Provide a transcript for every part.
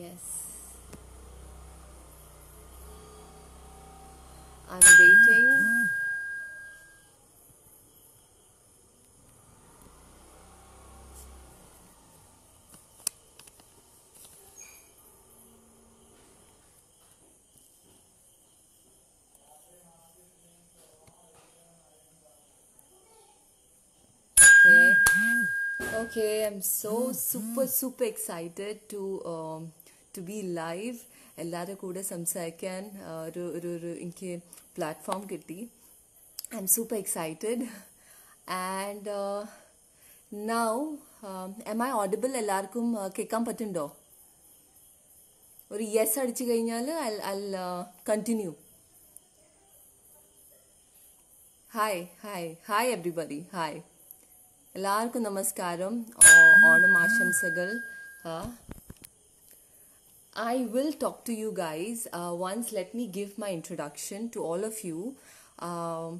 Yes. I'm waiting. Okay. Okay, I'm so super super excited to um, to be live. എല്ലാവരുടെ കൂടെ സംസാരിക്കാൻ ആ, ഒരു ഒരു ഒരു എനിക്ക് പ്ലാറ്റ്ഫോം കിട്ടി I'm super excited and now am I audible എല്ലാവർക്കും ആ, കേൾക്കാൻ പറ്റുന്നുണ്ടോ ഒരു യെസ് അടിച്ചു കഴിഞ്ഞാൽ I I continue hi hi hi everybody hi എല്ലാവർക്കും നമസ്കാരം ഓ- ഓണം ആശംസകൾ I will talk to you guys. Uh, once, let me give my introduction to all of you. Um,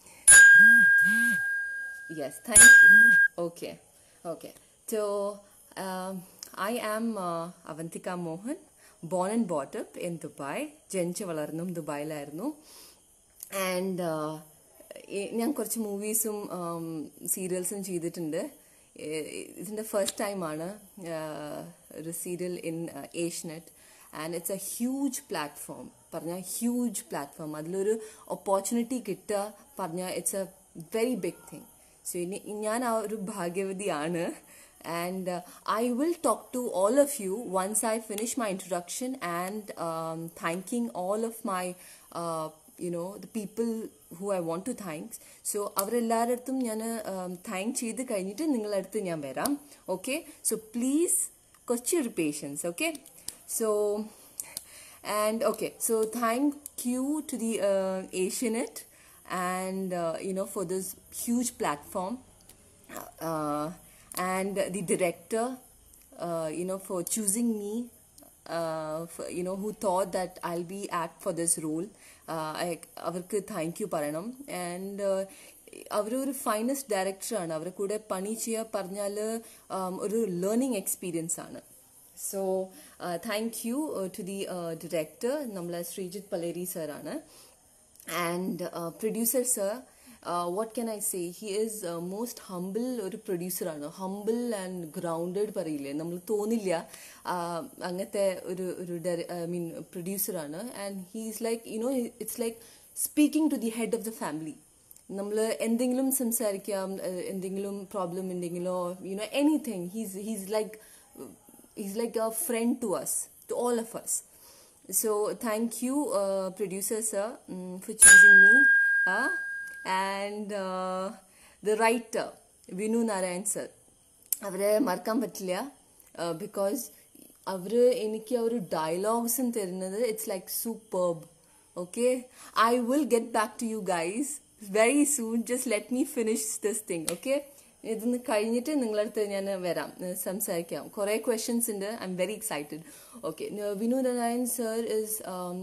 yes, thank you. Okay, okay. So, um, I am uh, Avantika Mohan, born and brought up in Dubai. ജനിച്ച് വളർന്നും ദുബായിലായിരുന്നു and ഞാൻ കുറച്ച് മൂവീസും സീരിയൽസും ചെയ്തിട്ടുണ്ട് ഏഹ് ഇതിൻ്റെ first ടൈമാണ് ഒരു serial in Asianet and it's a huge platform പറഞ്ഞാൽ huge platform അതിലൊരു opportunity കിട്ടുക പറഞ്ഞാൽ it's a very big thing so ഇനി ഞാൻ ആ ഒരു ഭാഗ്യവതിയാണ് and I will talk to all of you once I finish my introduction and thanking all of my you know the people who I want to thanks so അവരെല്ലാവരുടെ അടുത്തും ഞാൻ thank ചെയ്ത് കഴിഞ്ഞിട്ട് നിങ്ങളുടെ അടുത്ത് ഞാൻ വരാം ഓക്കെ സോ പ്ലീസ് കുറച്ചൊരു patience okay so and okay so thank you to the uh, asianet and uh, you know for this huge platform uh, and the director uh, you know for choosing me uh, for, you know who thought that i'll be apt for this role uh, I, അവർക്ക് thank you പറയണം and അവരൊരു finest ഡയറക്ടറാണ് അവരെ കൂടെ പണി ചെയ്യുക പറഞ്ഞാൽ ഒരു ലേണിംഗ് എക്സ്പീരിയൻസ് ആണ് so thank you to the director നമ്മളെ ശ്രീജിത്ത് പലേരി സാറാണ് and producer sir what can I say he is most humble ഒരു പ്രൊഡ്യൂസറാണ് ഹംബിൾ ആൻഡ് ഗ്രൗണ്ടഡ് പറയില്ലേ നമ്മൾ തോന്നില്ല uh, അങ്ങനത്തെ ഒരു ഒരു ഐ മീൻ പ്രൊഡ്യൂസറാണ് and he is like you know it's like speaking to the head of the family നമ്മൾ എന്തെങ്കിലും സംസാരിക്കാം uh, എന്തെങ്കിലും പ്രോബ്ലം ഉണ്ടെങ്കിലോ you know anything he's he's like he's like a friend to us, to all of us. So thank you, uh, producer sir, mm, for choosing me. Uh, and uh, the writer, Vinu Narayan sir. അവരെ മറക്കാൻ പറ്റില്ല because അവർ എനിക്ക് ആ ഒരു ഡയലോഗ്സും തരുന്നത് it's like superb okay I will get back to you guys very soon just let me finish this thing okay ഇതൊന്ന് കഴിഞ്ഞിട്ട് നിങ്ങളുടെ അടുത്ത് ഞാൻ വരാം ഏഹ് സംസാരിക്കാം കുറേ ക്വസ്റ്റ്യൻസ് ഉണ്ട് I'm very excited okay Vinu Narayan sir is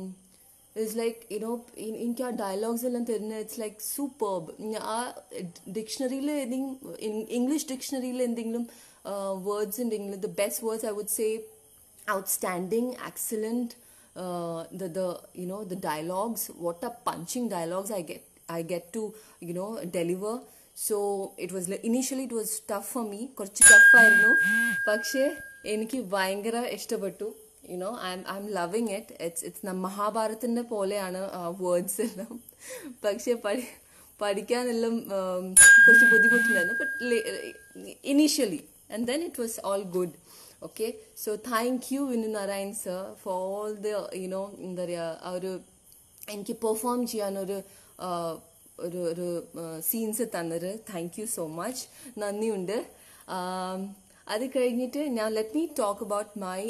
is like you know എനിക്ക് ആ ഡയലോഗ്സ് എല്ലാം തരുന്ന ഇറ്റ്സ് ലൈക്ക് സൂപ്പർബ് ആ ഡിക്ഷണറിയിൽ ഏതെങ്കിലും ഇംഗ്ലീഷ് ഡിക്ഷണറിയിൽ എന്തെങ്കിലും വേർഡ്സ് ഉണ്ടെങ്കിൽ the best words I would say outstanding, excellent. Uh, the the you know the dialogues, what a punching dialogues I get I get to you know deliver. So it was like- initially it was tough for me. കുറച്ച് tough ആയിരുന്നു പക്ഷേ എനിക്ക് ഭയങ്കര ഇഷ്ടപ്പെട്ടു you know I I'm loving it it's it's മഹാഭാരതത്തിന്റെ പോലെയാണ് words എല്ലാം പക്ഷേ പഠി പഠിക്കാനെല്ലാം um, കുറച്ച് ബുദ്ധിമുട്ടുണ്ടായിരുന്നു but initially and then it was all good okay so thank you Vinu Narayan sir for all the you know എന്താ പറയുക ആ ഒരു എനിക്ക് പെർഫോം ചെയ്യാനൊരു ആ, ഒരു ഒരു സീൻസ് തന്നത് താങ്ക് യു സോ മച്ച് നന്ദിയുണ്ട് ആം, അത് കഴിഞ്ഞിട്ട് ഞാൻ let me talk about my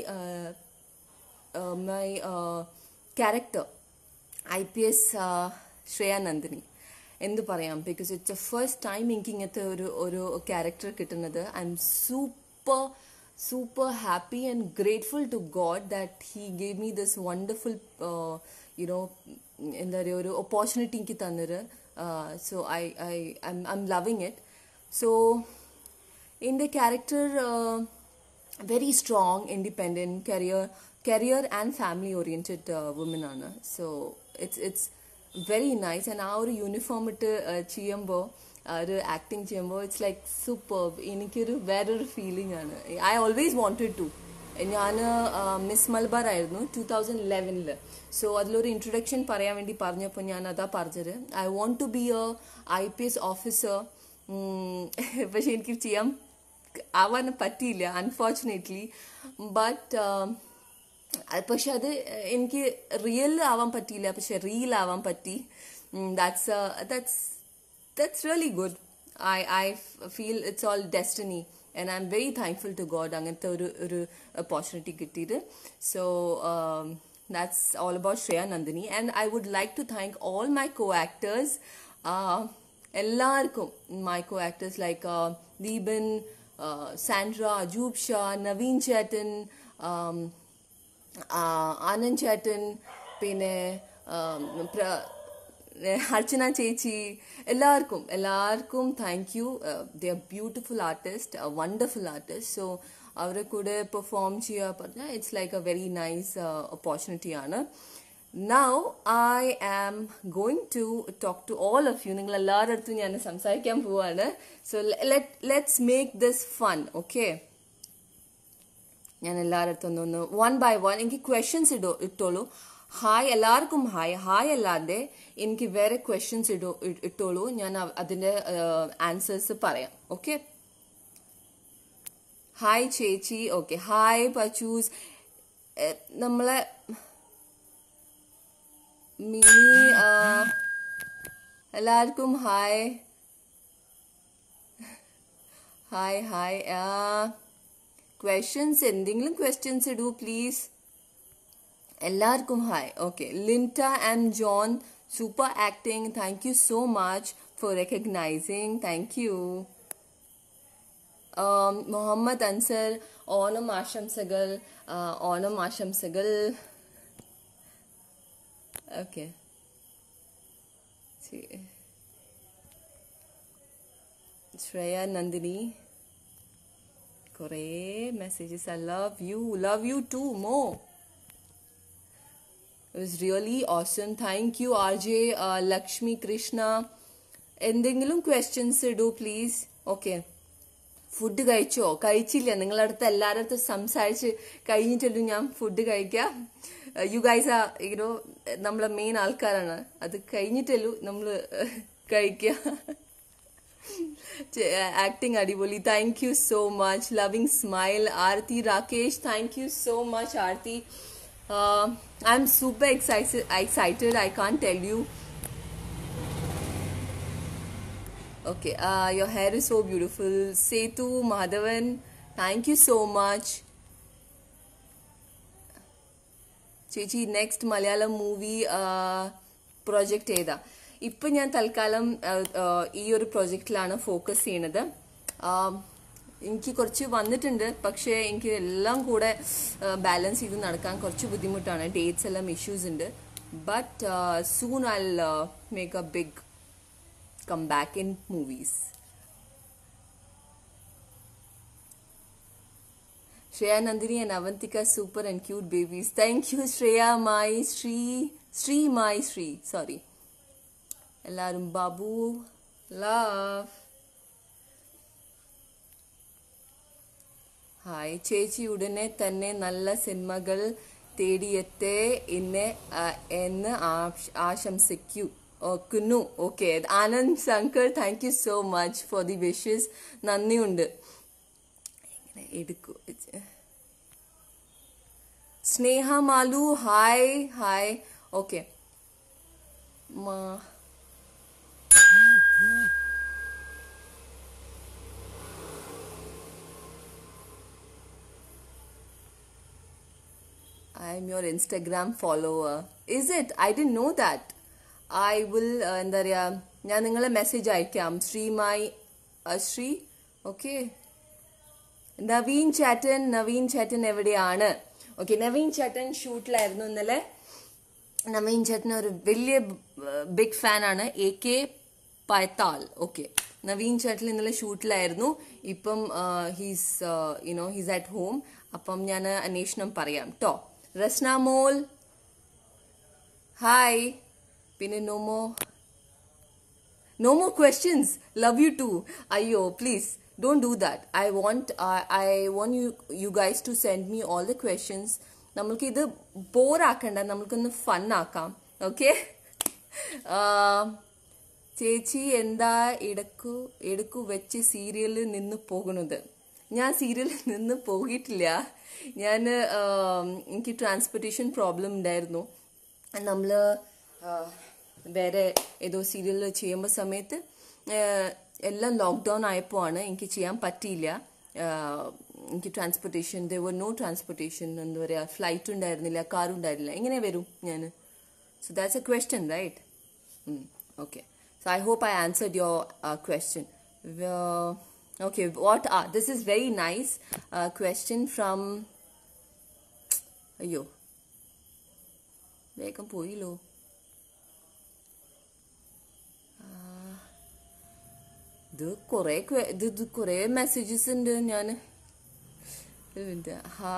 my character I P S Shreya Nandini എന്ത് പറയാം because it's a first time എനിക്ക് ഇങ്ങനത്തെ ഒരു ഒരു ക്യാരക്ടർ കിട്ടുന്നത് I'm super super happy and grateful to God that he gave me this wonderful you know എന്താ പറയുക ഒരു ഓപ്പർച്യൂണിറ്റി എനിക്ക് തന്നത് so I I I'm loving it so in the character uh, very strong independent career career and family oriented woman ആണ് so it's it's very nice and ആ ഒരു uniform ഇട്ട് ചെയ്യുമ്പോൾ ഒരു ആക്ടിങ് ചെയ്യുമ്പോൾ ഇറ്റ്സ് ലൈക്ക് സൂപ്പർ എനിക്കൊരു വേറൊരു feeling ആണ് ഐ ഓൾവേസ് വാണ്ടഡ് ടു ഞാൻ മിസ് മലബാർ ആയിരുന്നു ടൂ തൗസൻഡ് ഇലവനിൽ സോ അതിലൊരു ഇൻട്രൊഡക്ഷൻ പറയാൻ വേണ്ടി പറഞ്ഞപ്പോൾ ഞാൻ അതാ പറഞ്ഞത് I want to be a I P S officer പക്ഷെ എനിക്ക് ചെയ്യാൻ ആവാൻ പറ്റിയില്ല അൺഫോർച്ചുനേറ്റ്ലി ബട്ട് പക്ഷെ അത് എനിക്ക് റിയൽ ആവാൻ പറ്റിയില്ല പക്ഷെ റീൽ ആവാൻ പറ്റി that's that's that's really good I I feel it's all destiny and I'm very thankful to God അങ്ങനത്തെ ഒരു ഒരു ഓപ്പർച്യൂണിറ്റി കിട്ടിയത് so that's all about Shreya Nandini and I would like to thank all my co actors എല്ലാവർക്കും my co actors like Deepan Sandra Ajoob Shah Naveen ചേട്ടൻ ആനന്ദ് ചേട്ടൻ പിന്നെ അർച്ചന ചേച്ചി എല്ലാവർക്കും എല്ലാവർക്കും thank you the beautiful artist wonderful artist so അവരെ കൂടെ പെർഫോം ചെയ്യുക പറഞ്ഞാൽ it's like a very nice opportunity ആണ് now I am going to talk to all of you നിങ്ങൾ എല്ലാവരുടെ അടുത്തും ഞാൻ സംസാരിക്കാൻ പോവാണ് so let's make this fun okay ഞാൻ എല്ലാവരുടെ അടുത്തും ഒന്ന് വൺ ബൈ വൺ എനിക്ക് ക്വസ്റ്റ്യൻസ് ഇടോ ഇട്ടോളൂ ഹായ് എല്ലാവർക്കും ഹായ് ഹായ് അല്ലാതെ എനിക്ക് വേറെ ക്വസ്റ്റ്യൻസ് ഇടോ ഇട്ടോളൂ ഞാൻ അതിന്റെ ആൻസേഴ്സ് പറയാം ഓക്കെ ഹായ് ചേച്ചി ഓക്കെ ഹായ് പച്ചൂസ് നമ്മളെ മിനി എല്ലാവർക്കും ഹായ് ഹായ് ഹായ് ക്വസ്റ്റ്യൻസ് എന്തെങ്കിലും ക്വസ്റ്റ്യൻസ് ഇടൂ പ്ലീസ് എല്ലാവർക്കും hi okay Linta and John super acting thank you so much for recognising thank you Muhammad Ansar Onam ആശംസകൾ ഓണം ആശംസകൾ ഓക്കെ ശ്രേയ നന്ദിനി കുറേ messages I love you love you too മോ It was really awesome. Thank you, RJ, uh, Lakshmi, Krishna. എന്തെങ്കിലും questions ഇടൂ please okay food കഴിച്ചോ കഴിച്ചില്ല നിങ്ങളുടെ അടുത്ത് എല്ലാവരുടെ അടുത്ത് സംസാരിച്ച് കഴിഞ്ഞിട്ടല്ലോ ഞാൻ ഫുഡ് കഴിക്കാം യു ഗൈസ് ആ യുനോ നമ്മളെ മെയിൻ ആൾക്കാരാണ് അത് കഴിഞ്ഞിട്ടല്ലോ നമ്മൾ കഴിക്കുക ആക്ടിങ് അടിപൊളി thank you so much loving smile Aarthi Rakesh thank you so much Aarthi uh, I'm super excited. Excited. I can't tell you. Okay. Uh, your hair is so beautiful. Setu Madhavan. Thank you so much. ചേച്ചി next Malayalam movie project ഏതാ ഇപ്പം ഞാൻ തൽക്കാലം ഈ ഒരു പ്രൊജക്റ്റിലാണ് focus ചെയ്യണത് എനിക്ക് കുറച്ച് വന്നിട്ടുണ്ട് പക്ഷേ എനിക്ക് എല്ലാം കൂടെ ബാലൻസ് ചെയ്ത് നടക്കാൻ കുറച്ച് ബുദ്ധിമുട്ടാണ് ഡേറ്റ്സ് എല്ലാം ഇഷ്യൂസ് ഉണ്ട് but soon I make a big come back in movies Shreya Nandini and Avantika super and cute babies. Thank you, Shreya, my Sri, Sri, my Sri. Sorry. എല്ലാരും ബാബു ലവ് ഹായ് ചേച്ചി ഉടനെ തന്നെ നല്ല സിനിമകൾ തേടിയെത്തേ എന്നെ എന്ന് ആശംസിക്കൂ ഓക്കുന്നു okay Anand Shankar thank you so much for the wishes നന്ദിയുണ്ട് എങ്ങനെ എടുക്കൂ Sneha Malu hi hi okay I am your Instagram follower. Is it? I didn't know that. I will എന്താ പറയാ ഞാൻ നിങ്ങളെ മെസ്സേജ് അയക്കാം ശ്രീമായി ശ്രീ ഓക്കെ നവീൻ ചേട്ടൻ നവീൻ ചേട്ടൻ എവിടെയാണ് ഓക്കെ നവീൻ ചേട്ടൻ ഷൂട്ടിലായിരുന്നു ഇന്നലെ നവീൻ ചേട്ടൻ ഒരു വലിയ ബിഗ് ഫാനാണ് എ കെ പയത്താൽ ഓക്കെ നവീൻ ചേട്ടൻ ഇന്നലെ ഷൂട്ടിലായിരുന്നു ഇപ്പം he's you know he's at home അപ്പം ഞാൻ അന്വേഷണം പറയാം കേട്ടോ റസ്ന മോൾ ഹായ് പിന്നെ നോമോ No more questions. Love you too. Ayo, please don't do that. I want uh, I want you you guys to send me all the questions. നമ്മൾക്ക് ഇത് ബോറാക്കണ്ട നമ്മൾക്കൊന്ന് fun ആക്കാം okay ചേച്ചി എന്താ ഇടക്കു ഇടക്കു വെച്ച് സീരിയലിൽ നിന്ന് പോകുന്നത് ഞാൻ സീരിയലിൽ നിന്ന് പോയിട്ടില്ല ഞാൻ എനിക്ക് ട്രാൻസ്പോർട്ടേഷൻ പ്രോബ്ലം ഉണ്ടായിരുന്നു നമ്മൾ വേറെ ഏതോ സീരിയൽ ചെയ്യുമ്പോൾ സമയത്ത് ആഹ്, എല്ലാം ലോക്ക്ഡൗൺ ആയപ്പോൾ ആണ് എനിക്ക് ചെയ്യാൻ പറ്റിയില്ല ആഹ്, എനിക്ക് ട്രാൻസ്പോർട്ടേഷൻ ദർ നോ ട്രാൻസ്പോർട്ടേഷൻ എന്താ പറയുക ഫ്ലൈറ്റ് ഉണ്ടായിരുന്നില്ല കാർ ഉണ്ടായിരുന്നില്ല എങ്ങനെ വരും ഞാൻ so that's a question right okay so I hope I answered your question okay what ah this is very nice question from അയ്യോ വേഗം പോയില്ലോ ഇത് കുറെ ഇത് ഇത് കുറെ മെസ്സേജസ് ഉണ്ട് ഞാൻ ഹാ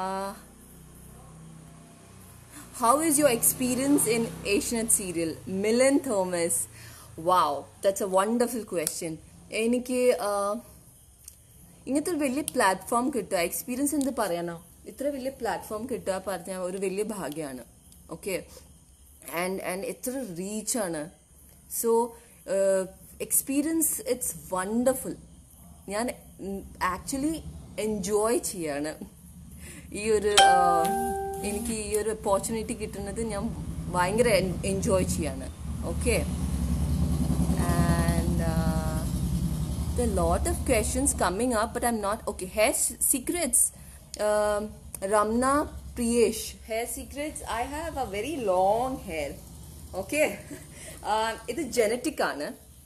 how is your experience in Asianet serial Milan Thomas wow that's a wonderful question എനിക്ക് ആ, ഇങ്ങനത്തെ ഒരു വലിയ പ്ലാറ്റ്ഫോം കിട്ടുക എക്സ്പീരിയൻസ് എന്ത് പറയാനോ ഇത്ര വലിയ പ്ലാറ്റ്ഫോം കിട്ടുക പറഞ്ഞാൽ ഒരു വലിയ ഭാഗ്യമാണ് ഓക്കെ ആൻഡ് ആൻഡ് എത്ര റീച്ചാണ് സോ എക്സ്പീരിയൻസ് ഇറ്റ്സ് വണ്ടർഫുൾ ഞാൻ ആക്ച്വലി എൻജോയ് ചെയ്യാണ് ഈ ഒരു ആ, എനിക്ക് ഈ ഒരു ഓപ്പർച്യൂണിറ്റി കിട്ടുന്നത് ഞാൻ ഭയങ്കര എൻജോയ് ചെയ്യാണ് okay and uh, there are a lot of questions coming up but i'm not okay hair s- secrets um, ramna priyesh hair secrets i have a very long hair okay uh, ഇത് genetic ആണ്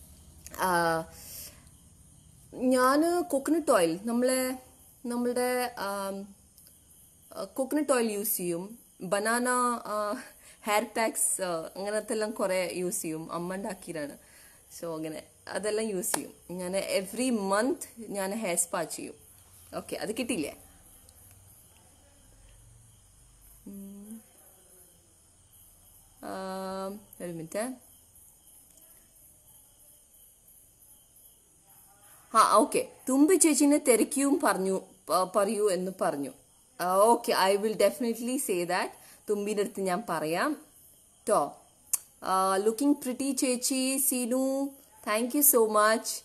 ഞാൻ coconut oil നമ്മളെ നമ്മളുടെ coconut oil use ചെയ്യും banana hair packs അങ്ങനത്തെ എല്ലാം കുറേ use ചെയ്യും അമ്മ ഉണ്ടാക്കിയതാണ് സോ അങ്ങനെ അതെല്ലാം യൂസ് ചെയ്യും ഞാൻ എവറി മന്ത് ഞാൻ ഹെയർ സ്പാ ചെയ്യും ഓക്കെ അത് കിട്ടിയില്ലേ ഉം. ആം, ഒരു മിനിറ്റ് ആ ഓക്കെ തുമ്പി ചേച്ചിനെ തിരക്കിയും പറഞ്ഞു പ- പറയൂ എന്ന് പറഞ്ഞു okay I will definitely say that തുമ്പിൻ്റെ അടുത്ത് ഞാൻ പറയാം ടോ ലുക്കിംഗ് പ്രിറ്റി ചേച്ചി Seenu thank you so much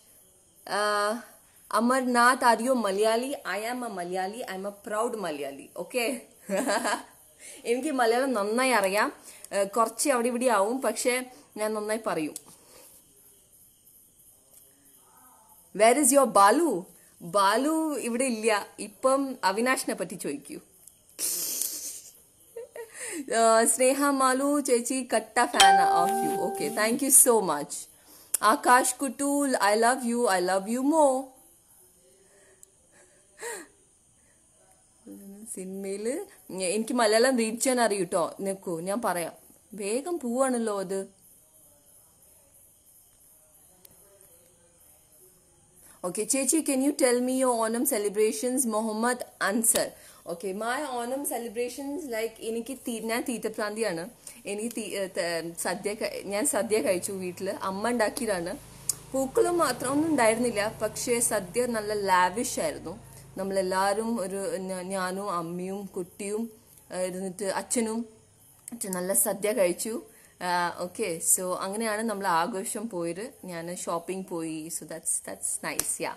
Amarnath are you Malayali I am a Malayali I'm a proud Malayali okay എനിക്ക് മലയാളം നന്നായി അറിയാം ആ, കുറച്ച് അവിടെ ഇവിടെ ആവും പക്ഷെ ഞാൻ നന്നായി പറയും where is your Balu Balu ഇവിടെ ഇല്ല ഇപ്പം അവിനാഷിനെ പറ്റി ചോദിക്കൂ Uh, സ്നേഹ മാലു ചേച്ചി കട്ട fan of you okay thank you so much Akash കുട്ടൂൽ I love you I love you മോ സിനിമയില് എനിക്ക് മലയാളം റീഡ് ചെയ്യാൻ അറിയൂ കേട്ടോ നിൽക്കൂ ഞാൻ പറയാം വേഗം പോവാണല്ലോ അത് Okay, Chechi, can you tell me your Onam celebrations? Mohammad Ansar. Okay, my Onam celebrations like എനിക്ക് തീ- ഞാൻ തീറ്റപ്രാന്തിയാണ് എനിക്ക് തീ- ഏ, ത- സദ്യ ക- ഞാൻ സദ്യ കഴിച്ചു വീട്ടില് അമ്മ ഉണ്ടാക്കിയതാണ് പൂക്കളും മാത്രം ഒന്നും ഉണ്ടായിരുന്നില്ല പക്ഷേ സദ്യ നല്ല ലാവിഷ് ആയിരുന്നു നമ്മളെല്ലാവരും ഒരു ഞ- ഞാനും അമ്മയും കുട്ടിയും ആ, ഇരുന്നിട്ട് അച്ഛനും മറ്റേ നല്ല സദ്യ കഴിച്ചു ഓക്കെ സോ അങ്ങനെയാണ് നമ്മൾ ആഘോഷം പോയത് ഞാൻ ഷോപ്പിംഗ് പോയി so that's that's nice yeah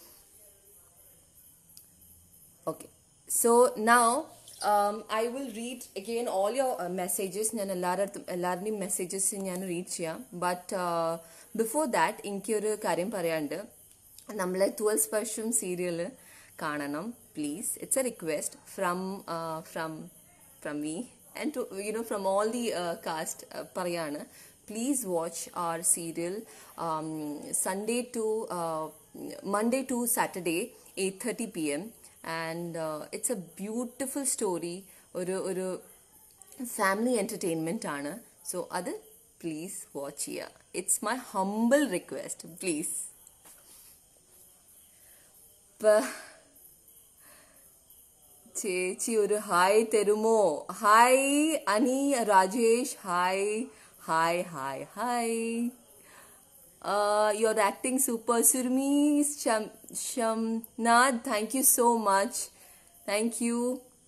okay so now I will read again all your messages ഞാൻ എല്ലാവരുടെ എല്ലാവരുടെയും മെസ്സേജസ് ഞാൻ റീഡ് ചെയ്യാം ബട്ട് ബിഫോർ ദാറ്റ് എനിക്കൊരു കാര്യം പറയാണ്ട് നമ്മളെ ട്വൽവ് സ്പർശം സീരിയൽ കാണണം please it's a request from from from me and to you know from all the cast പറയാണ് please watch our serial Sunday to Monday to Saturday eight thirty P M and it's a beautiful story ഒരു ഒരു family entertainment ആണ് so അത് please watch ചെയ്യുക it's my humble request please ചേച്ചി ഒരു hi തരുമോ hi Ani Rajesh hi hi hi hi your acting super Surmi Shamnath thank you so much thank you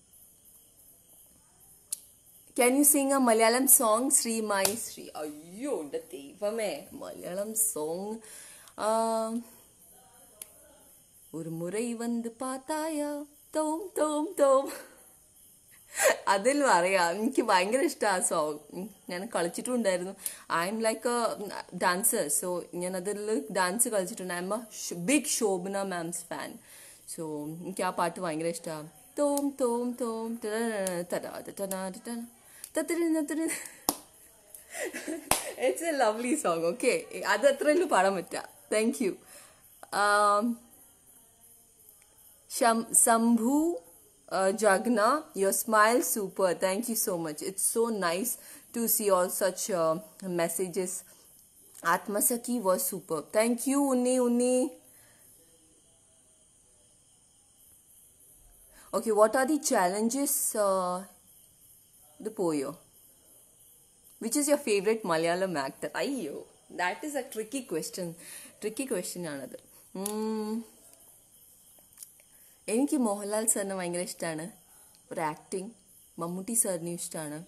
can you sing a Malayalam song Sree my Sree അയ്യോ എൻ്റെ ദൈവമേ Malayalam song ഒരു മുறை வந்து பார்த்தாயா തോം തോം തോം അതിൽ പറയാം എനിക്ക് ഭയങ്കര ഇഷ്ടമാണ് ആ സോങ് ഞാൻ കളിച്ചിട്ടുണ്ടായിരുന്നു I'm like a dancer so ഞാൻ അതിൽ ഡാൻസ് കളിച്ചിട്ടുണ്ട് I'm a big Shobana ma'am's fan so എനിക്ക് ആ പാട്ട് ഭയങ്കര ഇഷ്ടമാണ് തോം തോം തോം it's a lovely song okay അത് അത്രയല്ലോ പാടാൻ പറ്റുക thank you Sambhu uh, Jagna, your smile super. Thank you so much. It's so nice to see all such uh, messages. Atmasaki was super. Thank you, Unni Unni. Okay, what are the challenges? Uh, the Poyo. Which is your favorite Malayalam actor? Ayyo, that is a tricky question. Tricky question, another. Mm. എനിക്ക് മോഹൻലാൽ സാറിനെ ഭയങ്കര ഇഷ്ടമാണ് ഒരു acting Mammootty സാറിനും ഇഷ്ടമാണ്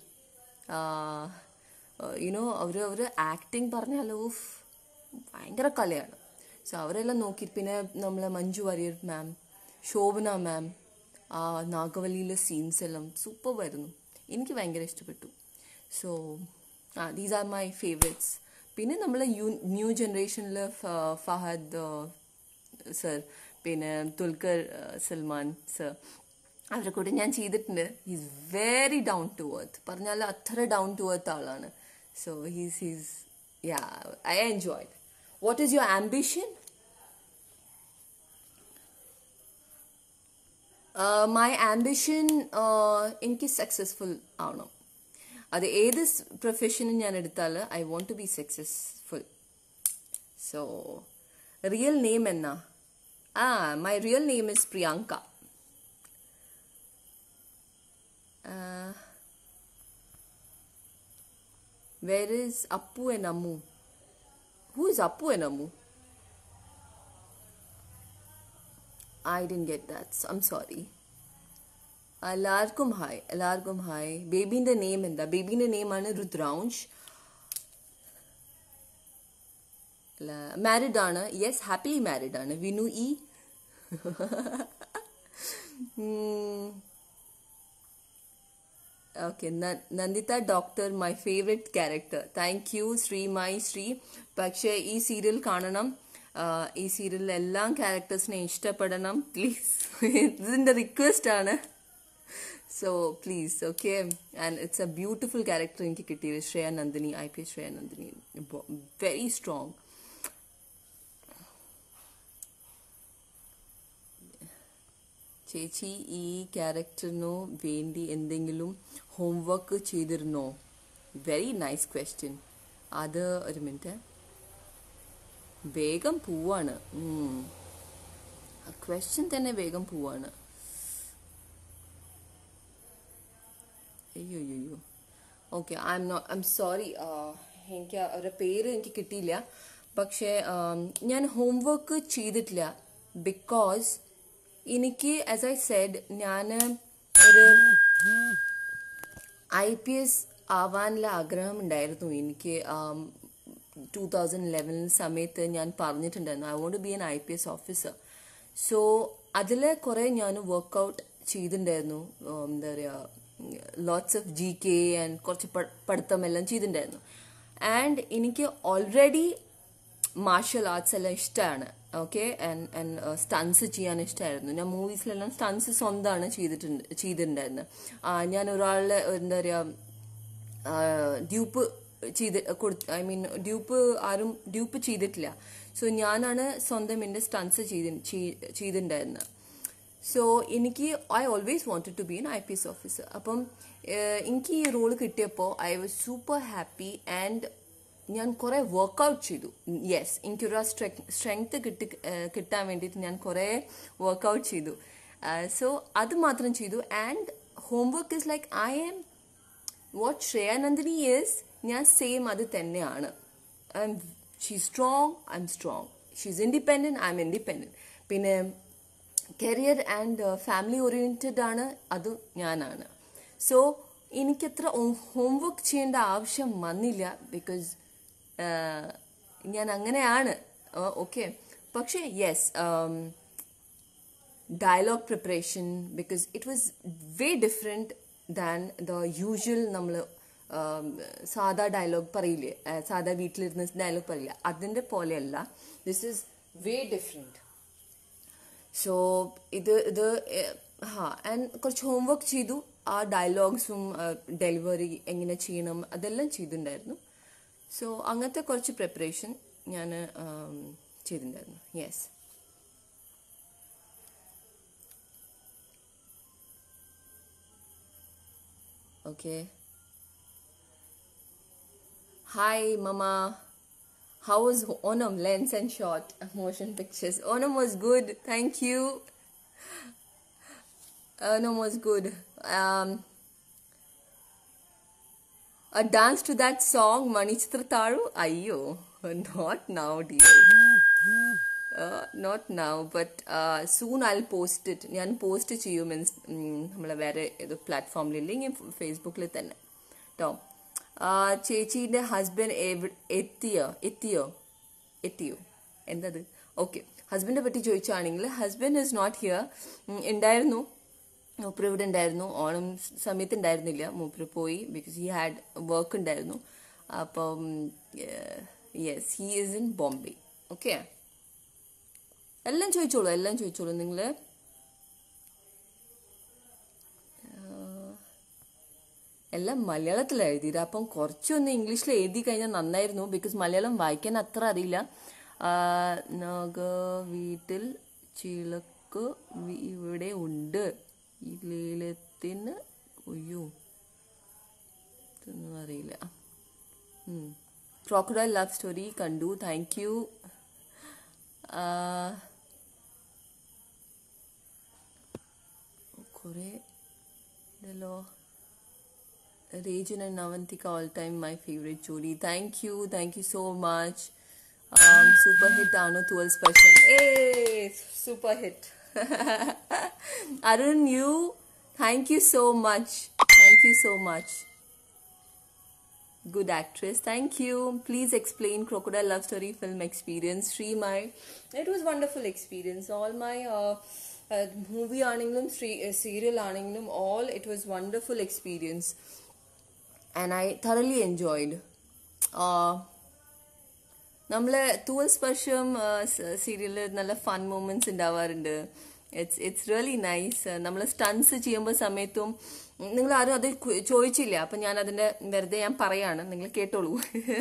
you know അവർ അവർ acting പറഞ്ഞാൽ ഓഫ് ഭയങ്കര കലയാണ് സോ അവരെല്ലാം നോക്കി പിന്നെ നമ്മൾ മഞ്ജു വാര്യർ മാം ശോഭന മാം ആ നാഗവല്ലിയിലെ സീൻസ് എല്ലാം സൂപ്പറായിരുന്നു എനിക്ക് ഭയങ്കര ഇഷ്ടപ്പെട്ടു സോ ആ ദീസ് ആർ മൈ ഫേവറേറ്റ്സ് പിന്നെ നമ്മൾ യു ന്യൂ ജനറേഷനിൽ ഫഹദ് സർ പിന്നെ ദുൽഖർ സൽമാൻ സർ അവരെ കൂടെ ഞാൻ ചെയ്തിട്ടുണ്ട് he's very down to earth പറഞ്ഞാൽ അത്ര ഡൗൺ ടു എർത്ത് ആളാണ് so he's he's yeah I enjoy what is your ambition my ambition എനിക്ക് സക്സസ്ഫുൾ ആവണം അത് ഏത് പ്രൊഫഷനും ഞാൻ എടുത്താൽ I want to be successful so real name എന്നാ Ah, my real name is Priyanka. Uh, where is Appu and Ammu? Who is Appu and Ammu? I didn't get that. So I'm sorry. എല്ലാവർക്കും hi എല്ലാവർക്കും hi ബേബീൻ്റെ name എന്താ ബേബീൻ്റെ നെയിമാണ് Rudransh married ആണ് yes happily married ആണ് വിനു ഇ okay Nanditha doctor my favourite character thank you Sree my Sree പക്ഷേ ഈ സീരിയൽ കാണണം ഈ സീരിയലിൽ എല്ലാം ക്യാരക്ടേഴ്സിനെ ഇഷ്ടപ്പെടണം പ്ലീസ് ഇതിൻ്റെ റിക്വസ്റ്റ് ആണ് so please okay and it's a beautiful character എനിക്ക് കിട്ടിയത് Shreya Nandini I P Shreya Nandini very strong ചേച്ചി ഈ ക്യാരക്ടറിനു വേണ്ടി എന്തെങ്കിലും ഹോംവർക്ക് ചെയ്തിരുന്നോ വെരി നൈസ് ക്വസ്റ്റ്യൻ അത് ഒരു മിനിറ്റ് വേഗം പോവാണ് ക്വസ്റ്റ്യൻ തന്നെ വേഗം പോവാണ് അയ്യോ അയ്യോ okay I'm not I'm sorry എനിക്ക് അവരുടെ പേര് എനിക്ക് കിട്ടിയില്ല പക്ഷേ ഞാൻ ഹോംവർക്ക് ചെയ്തിട്ടില്ല ബിക്കോസ് എനിക്ക് ആസ് ഐ സെഡ് ഞാൻ ഒരു ഐ പി എസ് ആവാനുള്ള ആഗ്രഹം ഉണ്ടായിരുന്നു എനിക്ക് ടൂ തൗസൻഡ് ലെവൻ സമയത്ത് ഞാൻ പറഞ്ഞിട്ടുണ്ടായിരുന്നു I want be an I P S officer so അതിൽ കുറേ ഞാൻ വർക്കൗട്ട് ചെയ്തിട്ടുണ്ടായിരുന്നു എന്താ പറയുക lots of G K and കുറച്ച് പഠിത്തം എല്ലാം ചെയ്തിട്ടുണ്ടായിരുന്നു ആൻഡ് എനിക്ക് ഓൾറെഡി മാർഷൽ ആർട്സ് എല്ലാം ഇഷ്ടമാണ് ഓക്കെ ആൻഡ് ആൻഡ് സ്റ്റൺസ് ചെയ്യാൻ ഇഷ്ടമായിരുന്നു ഞാൻ മൂവീസിലെല്ലാം സ്റ്റൺസ് സ്വന്തമാണ് ചെയ്തിട്ടുണ്ട് ചെയ്തിട്ടുണ്ടായിരുന്നത് ഞാൻ ഒരാളുടെ എന്താ പറയുക ഡ്യൂപ്പ് ചെയ്ത് കൊടുത്ത് ഐ മീൻ ഡ്യൂപ്പ് ആരും ഡ്യൂപ്പ് ചെയ്തിട്ടില്ല സോ ഞാനാണ് സ്വന്തം എൻ്റെ സ്റ്റൺസ് ചെയ്ത് ചെയ്തിട്ടുണ്ടായിരുന്നത് സോ എനിക്ക് I always wanted to be an I P S officer അപ്പം എനിക്ക് ഈ റോൾ കിട്ടിയപ്പോൾ I was super happy and ഞാൻ കുറേ വർക്കൗട്ട് ചെയ്തു യെസ് എനിക്കൊരു സ്ട്രെങ്ത് കിട്ടി കിട്ടാൻ വേണ്ടിയിട്ട് ഞാൻ കുറേ വർക്കൗട്ട് ചെയ്തു സോ അത് മാത്രം ചെയ്തു and homework is like I am what Shreya Nandini is ഞാൻ സെയിം അത് തന്നെയാണ് I'm she strong I'm strong she's independent I'm independent പിന്നെ കരിയർ ആൻഡ് ഫാമിലി ഓറിയൻറ്റഡ് ആണ് അത് ഞാനാണ് സോ എനിക്കത്ര ഹോംവർക്ക് ചെയ്യേണ്ട ആവശ്യം വന്നില്ല ബിക്കോസ് ഞാൻ അങ്ങനെയാണ് ഓക്കെ പക്ഷേ yes dialogue preparation because it was way different than the usual നമ്മൾ സാധാ ഡയലോഗ് പറയില്ലേ ആ, സാധാ വീട്ടിലിരുന്ന് ഡയലോഗ് പറയില്ല അതിൻ്റെ പോലെയല്ല this is way different so ഇത് ഇത് ഏഹ്, ഹാ ആൻഡ് കുറച്ച് ഹോംവർക്ക് ചെയ്തു ആ ഡയലോഗ്സും ഡെലിവറി എങ്ങനെ ചെയ്യണം അതെല്ലാം ചെയ്തിട്ടുണ്ടായിരുന്നു സോ അങ്ങനത്തെ കുറച്ച് പ്രിപ്പറേഷൻ ഞാൻ ചെയ്തിട്ടുണ്ടായിരുന്നു yes Okay. Hi, Mama. How was Onam? Lens and shot motion pictures. Onam was good. Thank you. Onam was good. Um, a dance to that song, Manichitra Taru? Ayyo. Not now, dear. Uh, not now, but uh, soon I'll post it. ഞാൻ post ചെയ്യും ഇൻസ് നമ്മളെ വേറെ ഏത് പ്ലാറ്റ്ഫോമിൽ ഇല്ലെങ്കിൽ ഫേസ്ബുക്കിൽ തന്നെ കേട്ടോ ചേച്ചീൻ്റെ ഹസ്ബൻഡ് എത്തിയോ എത്തിയോ എത്തിയോ എന്തത് ഓക്കെ ഹസ്ബൻഡിനെ പറ്റി ചോദിച്ചാണെങ്കിൽ ഹസ്ബൻഡ് ഇസ് നോട്ട് ഹിയർ ഉണ്ടായിരുന്നു മൂപ്പര് ഇവിടെ ഉണ്ടായിരുന്നു ഓണം സമയത്ത് ഉണ്ടായിരുന്നില്ല മൂപ്പര് പോയി ബിക്കോസ് ഹി ഹാഡ് വർക്ക് ഉണ്ടായിരുന്നു അപ്പം yes he is in Bombay okay എല്ലാം ചോദിച്ചോളൂ എല്ലാം ചോദിച്ചോളൂ നിങ്ങൾ എല്ലാം മലയാളത്തിലാണ് എഴുതിയത് അപ്പം കുറച്ചൊന്ന് ഇംഗ്ലീഷിൽ എഴുതി കഴിഞ്ഞാൽ നന്നായിരുന്നു ബിക്കോസ് മലയാളം വായിക്കാൻ അത്ര അറിയില്ല ആ, നഗ വീട്ടിൽ ചിലക്ക് വി- ഇവിടെ ഉണ്ട് ഈ ലീലത്തിന് ഒയ്യോ ഇതൊന്നും അറിയില്ല ക്രോക്കഡൈൽ ലവ് സ്റ്റോറി കണ്ടു താങ്ക് യു കുറേ ഇതല്ലോ Rajun and Navantika all time my favorite Jodi. Thank you, thank you so much. Um, super hit Anu Tual special. Hey, super hit. Arun, you, thank you so much. Thank you so much. Good actress. Thank you. Please explain Crocodile Love Story film experience. Sri my, it was wonderful experience. All my uh, uh, movie ആണെങ്കിലും serial ആണെങ്കിലും all it was wonderful experience. and I thoroughly enjoyed. Uh, നമ്മള് തൂവൽ സ്പർശം സീരിയലിൽ നല്ല fun moments ഉണ്ടാവാറുണ്ട് it's it's really nice നമ്മൾ stunts ചെയ്യുമ്പോൾ സമയത്തും നിങ്ങൾ ആരും അത് കു- ചോദിച്ചില്ല അപ്പം ഞാൻ അതിന്റെ വെറുതെ ഞാൻ പറയാണ് നിങ്ങൾ കേട്ടോളൂ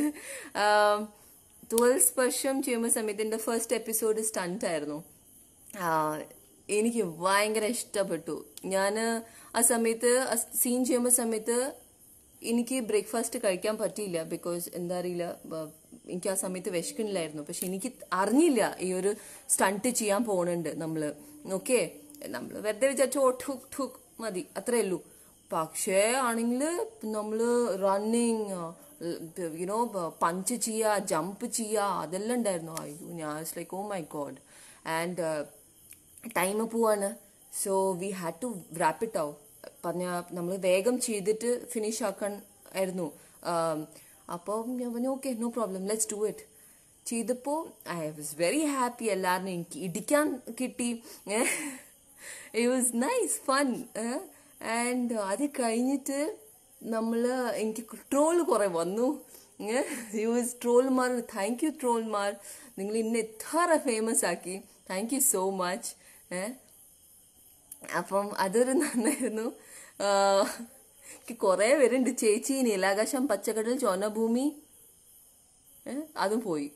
തൂവൽ സ്പർശം ചെയ്യുമ്പോൾ സമയത്ത് എൻ്റെ ഫസ്റ്റ് എപ്പിസോഡ് സ്റ്റണ്ട് ആയിരുന്നു ആ, എനിക്ക് ഭയങ്കര ഇഷ്ടപ്പെട്ടു ഞാൻ ആ സമയത്ത് സീൻ ചെയ്യുമ്പോൾ സമയത്ത് എനിക്ക് ബ്രേക്ക്ഫാസ്റ്റ് കഴിക്കാൻ പറ്റിയില്ല ബിക്കോസ് എന്താ അറിയില്ല ബ- എനിക്ക് ആ സമയത്ത് വിശക്കണില്ലായിരുന്നു പക്ഷെ എനിക്ക് അറിഞ്ഞില്ല ഈ ഒരു സ്റ്റണ്ട് ചെയ്യാൻ പോണുണ്ട് നമ്മള് ഓക്കെ നമ്മൾ വെറുതെ വിചാരിച്ചു ഓ ഠുക് ഠുക് മതി അത്രേ ഉള്ളൂ പക്ഷേ ആണെങ്കിൽ നമ്മള് റണ്ണിങ് യുനോ പഞ്ച് ചെയ്യുക ജമ്പ് ചെയ്യുക അതെല്ലാം ഉണ്ടായിരുന്നു അയ്യോ ഞാൻ like oh my God and time പോവാണ് so we had to wrap it ഔ പറഞ്ഞ നമ്മൾ വേഗം ചെയ്തിട്ട് ഫിനിഷ് ആക്കാൻ ആയിരുന്നു അപ്പോൾ ഞാൻ പറഞ്ഞു okay no problem let's do it ചെയ്തപ്പോൾ ഐ വാസ് വെരി ഹാപ്പി എല്ലാവരും എനിക്ക് ഇടിക്കാൻ കിട്ടി it was nice fun and അത് കഴിഞ്ഞിട്ട് നമ്മൾ എനിക്ക് ട്രോൾ കുറെ വന്നു യൂസ് ട്രോൾമാർ താങ്ക് യു ട്രോൾമാർ നിങ്ങൾ ഇന്ന് എത്ര ഫേമസ് ആക്കി താങ്ക് യു സോ മച്ച് അപ്പം അതൊരു നന്നായിരുന്നു ആഹ് എനിക്ക് കുറേ പേരുണ്ട് ചേച്ചി നീലാകാശം പച്ചക്കടൽ ചോനഭൂമി ഏ, അതും പോയി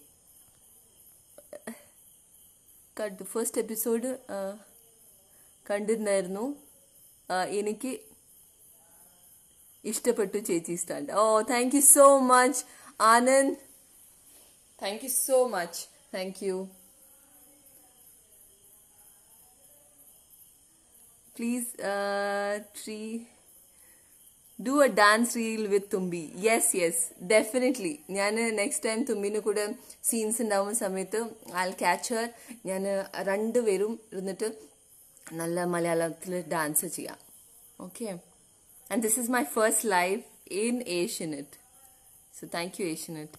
കണ്ടു ഫസ്റ്റ് എപ്പിസോഡ് കണ്ടിരുന്നായിരുന്നു ആ, എനിക്ക് ഇഷ്ടപ്പെട്ടു ചേച്ചി സ്റ്റാൻഡ് ഓ thank you so much Anand thank you so much thank you please try do a dance reel with Thumbi yes yes definitely ഞാൻ നെക്സ്റ്റ് ടൈം തുമ്പിന് കൂടെ സീൻസ് ഉണ്ടാവുന്ന സമയത്ത് ഐ ക്യാച്ച് ഹർ ഞാൻ രണ്ടുപേരും ഇരുന്നിട്ട് നല്ല മലയാളത്തിൽ ഡാൻസ് ചെയ്യാം okay and this is my first life in Asianet so thank you Asianet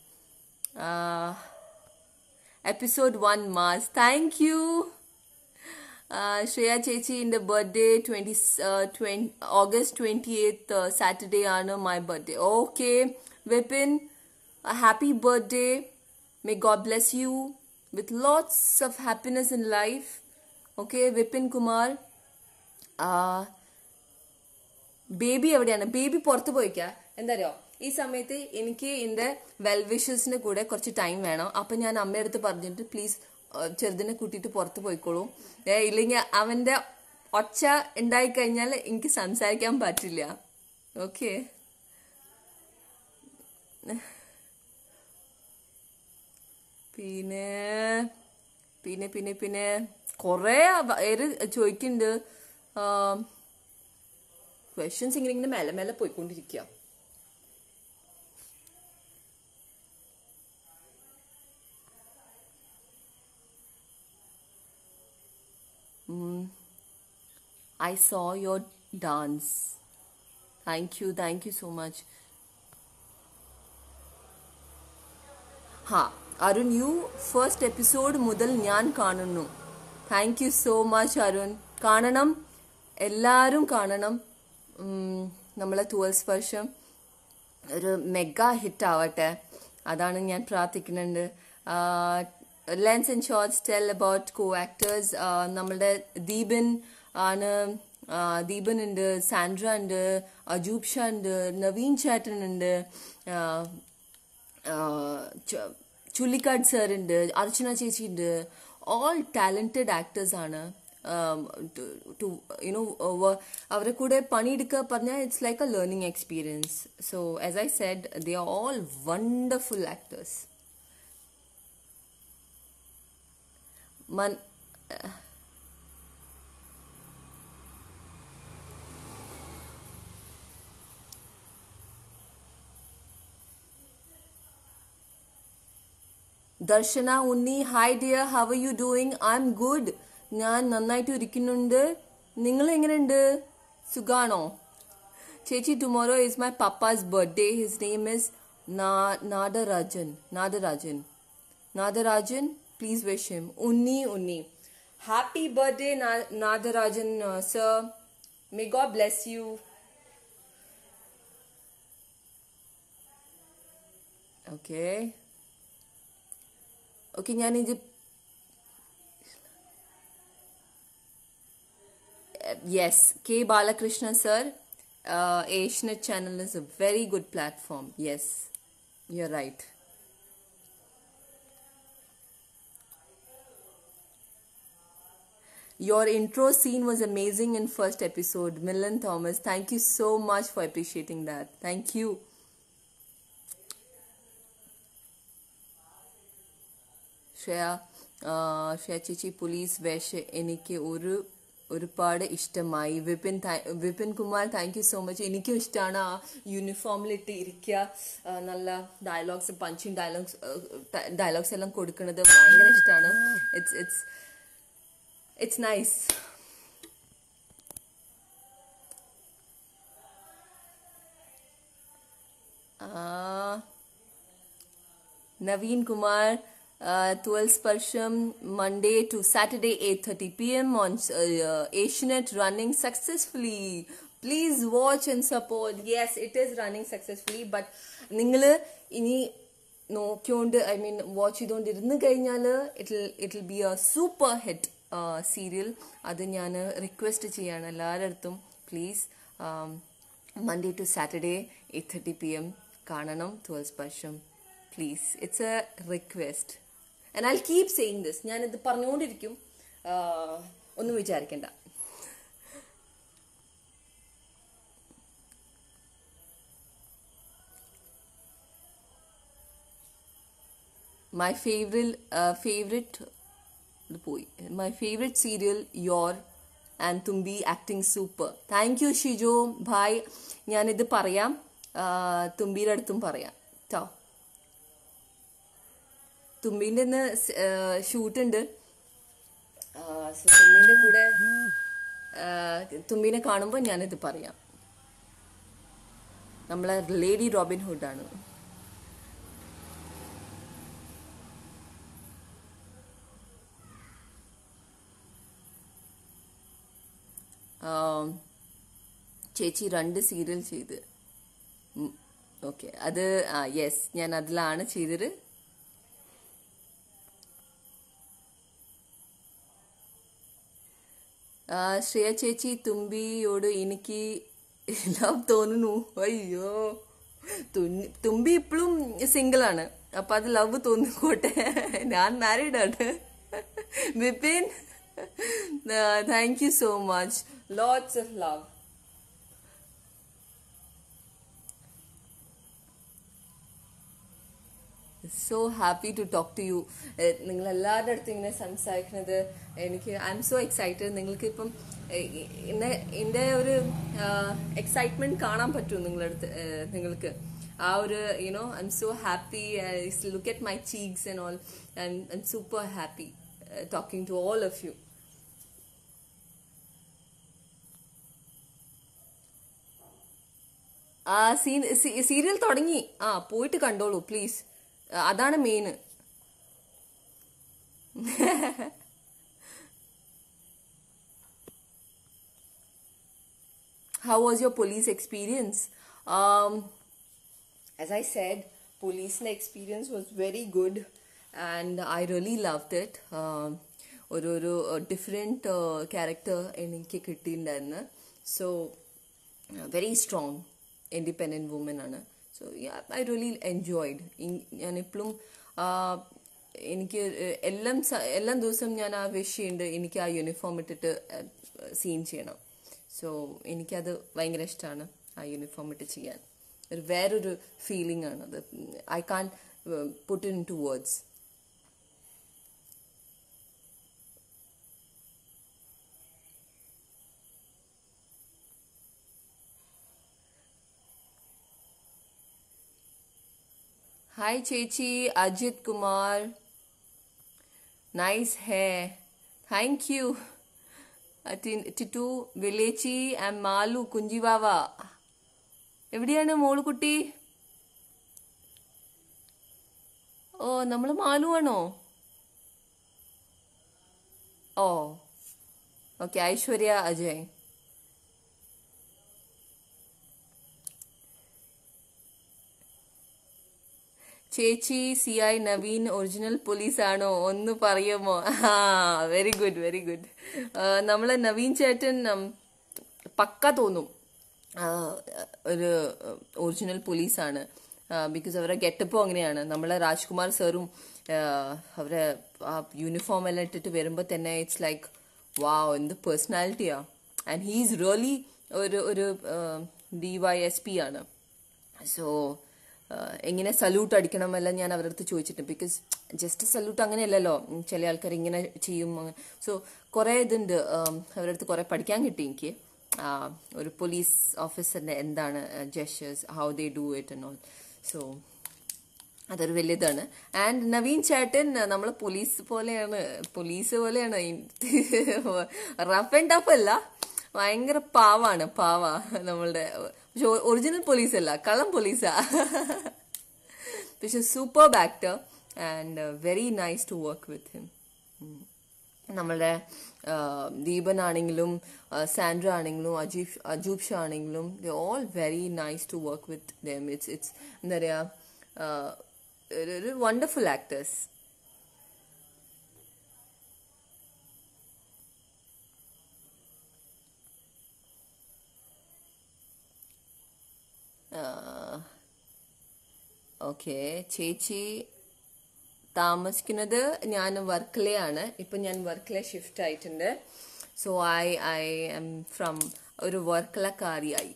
episode one മാസ് താങ്ക് യു ശ്രേയ ചേച്ചിന്റെ birthday twenty August twenty eighth Saturday ആണ് my birthday okay Vipin happy birthday may God bless you with lots of happiness in life okay Vipin Kumar baby എവിടെയാണ് baby പുറത്ത് പോയിക്കാ എന്താ അറിയോ ഈ സമയത്ത് എനിക്ക് എന്റെ വെൽ വിഷസിന് കൂടെ കുറച്ച് ടൈം വേണം അപ്പൊ ഞാൻ അമ്മയടുത്ത് പറഞ്ഞിട്ട് പ്ലീസ് ചെറുതിനെ കൂട്ടിയിട്ട് പുറത്ത് പോയിക്കോളൂ ഏ ഇല്ലെങ്കിൽ അവന്റെ ഒച്ച ഉണ്ടായി കഴിഞ്ഞാൽ എനിക്ക് സംസാരിക്കാൻ പറ്റില്ല ഓക്കെ പിന്നെ പിന്നെ പിന്നെ പിന്നെ കൊറേ പേര് ചോദിക്കുന്നുണ്ട് ക്വസ്റ്റ്യൻസ് ഇങ്ങനെ ഇങ്ങനെ മെല്ലെ മെല്ലെ പോയിക്കൊണ്ടിരിക്കുക I saw your dance. Thank you, thank you so much. ഹാ അരുൺ യു ഫസ്റ്റ് എപ്പിസോഡ് മുതൽ ഞാൻ കാണുന്നു thank you so much Arun കാണണം എല്ലാവരും കാണണം നമ്മളെ തൂവൽ സ്പർശം ഒരു മെഗാ ഹിറ്റ് ആവട്ടെ അതാണ് ഞാൻ പ്രാർത്ഥിക്കുന്നുണ്ട് lens and shorts tell about co actors നമ്മളുടെ ദീപൻ ആണ് ദീപൻ ഉണ്ട് സാൻഡ്ര ഉണ്ട് അജൂബ് ഷാ ഉണ്ട് നവീൻ ചേട്ടൻ ഉണ്ട് ചുള്ളിക്കാട് സാർ ഉണ്ട് അർച്ചന ചേച്ചി ഉണ്ട് ഓൾ ടാലന്റഡ് ആക്ടേഴ്സ് ആണ് ടു യുനോ അവരെ കൂടെ പണിയെടുക്കുക പറഞ്ഞാൽ it's like a learning experience so as I said they are all wonderful actors മൻ Darshana Unni hi dear how are you doing I'm good ഞാൻ നന്നായിട്ട് ഇരിക്കുന്നുണ്ട് നിങ്ങൾ എങ്ങനെയുണ്ട് സുഖാണോ ചേച്ചി tomorrow is my papa's birthday his name is Nadarajan Nadarajan Nadarajan please wish him Unni Unni happy birthday Nadarajan sir may God bless U okay okay ഞാൻ ഇത് yes K Balakrishna sir Asianet channel is a very good platform yes you are right Your intro scene was amazing in first episode. Milan Thomas, thank you so much for appreciating that. Thank you. Shreya Shreya ചേച്ചി police വേഷ എനിക്ക് ഒരു ഒരുപാട് ഇഷ്ടമായി Vipin Vipin Kumar thank you so much എനിക്കും ഇഷ്ടമാണ് ആ യൂണിഫോമിലിട്ട് ഇരിക്കുക നല്ല ഡയലോഗ്സ് പഞ്ചിങ് ഡയലോഗ്സ് ഡയലോഗ്സ് എല്ലാം കൊടുക്കുന്നത് ഭയങ്കര ഇഷ്ടമാണ് it's it's it's nice Naveen Kumar uh, 12 Sparsham Monday to Saturday 8:30 p.m. on uh, Asianet running successfully. Please watch and support. Yes, it is running successfully. But നിങ്ങൾ ഇനി നോക്കിയോണ്ട് ഐ മീൻ വാച്ച് ചെയ്തുകൊണ്ട് ഇരുന്ന് കഴിഞ്ഞാൽ it it be a super hit serial അത് ഞാൻ request ചെയ്യാണ് എല്ലാവരുടെ അടുത്തും please Monday to Saturday eight thirty P M കാണണം twelve Sparsham please it's a request and I keep saying this ഞാനിത് പറഞ്ഞുകൊണ്ടിരിക്കും ഒന്നും വിചാരിക്കണ്ട മൈ ഫേവറൽ ഫേവററ്റ് പോയി my favourite serial your and Thumbi acting super thank you Shijo bhai ഞാനിത് പറയാം ആ, തുമ്പിയുടെ അടുത്തും പറയാം ട്ടോ തുമ്പീൻ്റെ ഇന്ന് ഷൂട്ട് ഉണ്ട് ആ, so തുമ്പീൻ്റെ കൂടെ ആ, തുമ്പീനെ കാണുമ്പോൾ ഞാനിത് പറയാം നമ്മളെ ലേഡി റോബിൻ ഹുഡാണ് ആം, ചേച്ചി രണ്ട് സീരിയൽ ചെയ്ത് ഓക്കെ അത് ആ യെസ് ഞാൻ അതിലാണ് ചെയ്തത് ആ, ശ്രേയ ചേച്ചി തുമ്പിയോട് എനിക്ക് ലവ് തോന്നുന്നു അയ്യോ തുന്നി- തുമ്പി ഇപ്പോഴും സിംഗിൾ ആണ് അപ്പൊ അത് ലവ് തോന്നിക്കോട്ടെ ഞാൻ മാരീഡ് ആണ് Vipin thank you so much lots of love so happy to talk to you നിങ്ങൾ എല്ലാവരുടെ അടുത്തും ഇങ്ങനെ സംസാരിക്കുന്നത് എനിക്ക് ഐ എം സോ എക്സൈറ്റഡ് നിങ്ങൾക്ക് ഇപ്പം ഏഹ്, എന്നെ എൻ്റെ ഒരു എക്സൈറ്റ്മെന്റ് കാണാൻ പറ്റും നിങ്ങളുടെ അടുത്ത് ഏഹ്, നിങ്ങൾക്ക് ആ ഒരു you know I'm so happy look at my cheeks and all I'm super happy talking to all of you ആ സീരിയൽ തുടങ്ങി ആ പോയിട്ട് കണ്ടോളൂ പ്ലീസ് അതാണ് main How was your police experience? Um, as I said, police experience was very good and I really loved it. Um, ഒരു ഒരു different character എനിക്ക് കിട്ടിയിട്ടുണ്ടായിരുന്നു so very strong independent woman ആണ് സോ ഐ റിയലി എൻജോയ്ഡ് ഞാനിപ്പോഴും എനിക്ക് എല്ലാം സ- എല്ലാ ദിവസവും ഞാൻ ആ വിഷ് ചെയ്യുന്നുണ്ട് എനിക്ക് ആ യൂണിഫോം ഇട്ടിട്ട് സീൻ ചെയ്യണം സോ എനിക്കത് ഭയങ്കര ഇഷ്ടമാണ് ആ യൂണിഫോം ഇട്ട് ചെയ്യാൻ ഒരു വേറൊരു ഫീലിംഗ് ആണ് അത് I can't put into words Hi Chechi, Ajit Kumar. Nice hair. Thank you. Atin- Titu, Vilechi and Malu കുഞ്ചിവാവ എവിടെയാണ് മോളുകുട്ടി ഓ നമ്മൾ മാലു ആണോ ഓ ഓക്കെ ഐശ്വര്യ അജയ് ചേച്ചി C I Naveen original police ആണോ ഒന്ന് പറയുമോ ആ വെരി ഗുഡ് വെരി ഗുഡ് നമ്മളെ നവീൻ ചേട്ടൻ ഉം, പക്ക തോന്നും ആ, ഒരു ഒറിജിനൽ പോലീസാണ് ബിക്കോസ് അവരുടെ ഗെറ്റപ്പും അങ്ങനെയാണ് നമ്മളെ രാജ്കുമാർ സാറും അവരെ ആ യൂണിഫോം എല്ലാം ഇട്ടിട്ട് വരുമ്പോൾ തന്നെ ഇറ്റ്സ് ലൈക്ക് വാവ് എന്ത് പേഴ്സണാലിറ്റിയാ ആൻഡ് ഹീസ് റിയലി ഒരു ഒരു ഡി വൈ എസ് പി ആണ് സോ എങ്ങനെ സല്യൂട്ട് അടിക്കണമെല്ലാം ഞാൻ അവരുടെ അടുത്ത് ചോദിച്ചിട്ടുണ്ട് ബിക്കോസ് ജസ്റ്റ് സല്യൂട്ട് അങ്ങനെയല്ലല്ലോ ഉം, ചില ആൾക്കാർ ഇങ്ങനെ ചെയ്യും സോ കുറേ ഇതുണ്ട് ഉം, അവരുടെ അടുത്ത് കുറേ പഠിക്കാൻ കിട്ടി എനിക്ക് ആ, ഒരു പോലീസ് ഓഫീസറിന്റെ എന്താണ് gestures how they do it and all so അതൊരു വലിയതാണ് ആൻഡ് നവീൻ ചേട്ടൻ നമ്മൾ പോലീസ് പോലെയാണ് പോലീസ് പോലെയാണ് റഫ് ആൻഡ് ടഫ് അല്ല ഭയങ്കര പാവാണ് പാവ നമ്മളുടെ പക്ഷെ ഒറിജിനൽ പോലീസ് അല്ല കള്ളം പോലീസാ പക്ഷെ super actor and very nice to work with him നമ്മളുടെ ആ, ദീപൻ ആണെങ്കിലും ആ, സാൻഡ്ര ആണെങ്കിലും അജീബ് അജൂബ് ഷാ ആണെങ്കിലും the all very nice to work with them it's it's എന്താ പറയുക ആ, ഒരു- ഒരു വണ്ടർഫുൾ ആക്ടേഴ്സ് ഓക്കെ ചേച്ചി താമസിക്കുന്നത് ഞാൻ വർക്കലയാണ് ഇപ്പം ഞാൻ വർക്കല ഷിഫ്റ്റ് ആയിട്ടുണ്ട് so I I'm from ഒരു വർക്കലക്കാരിയായി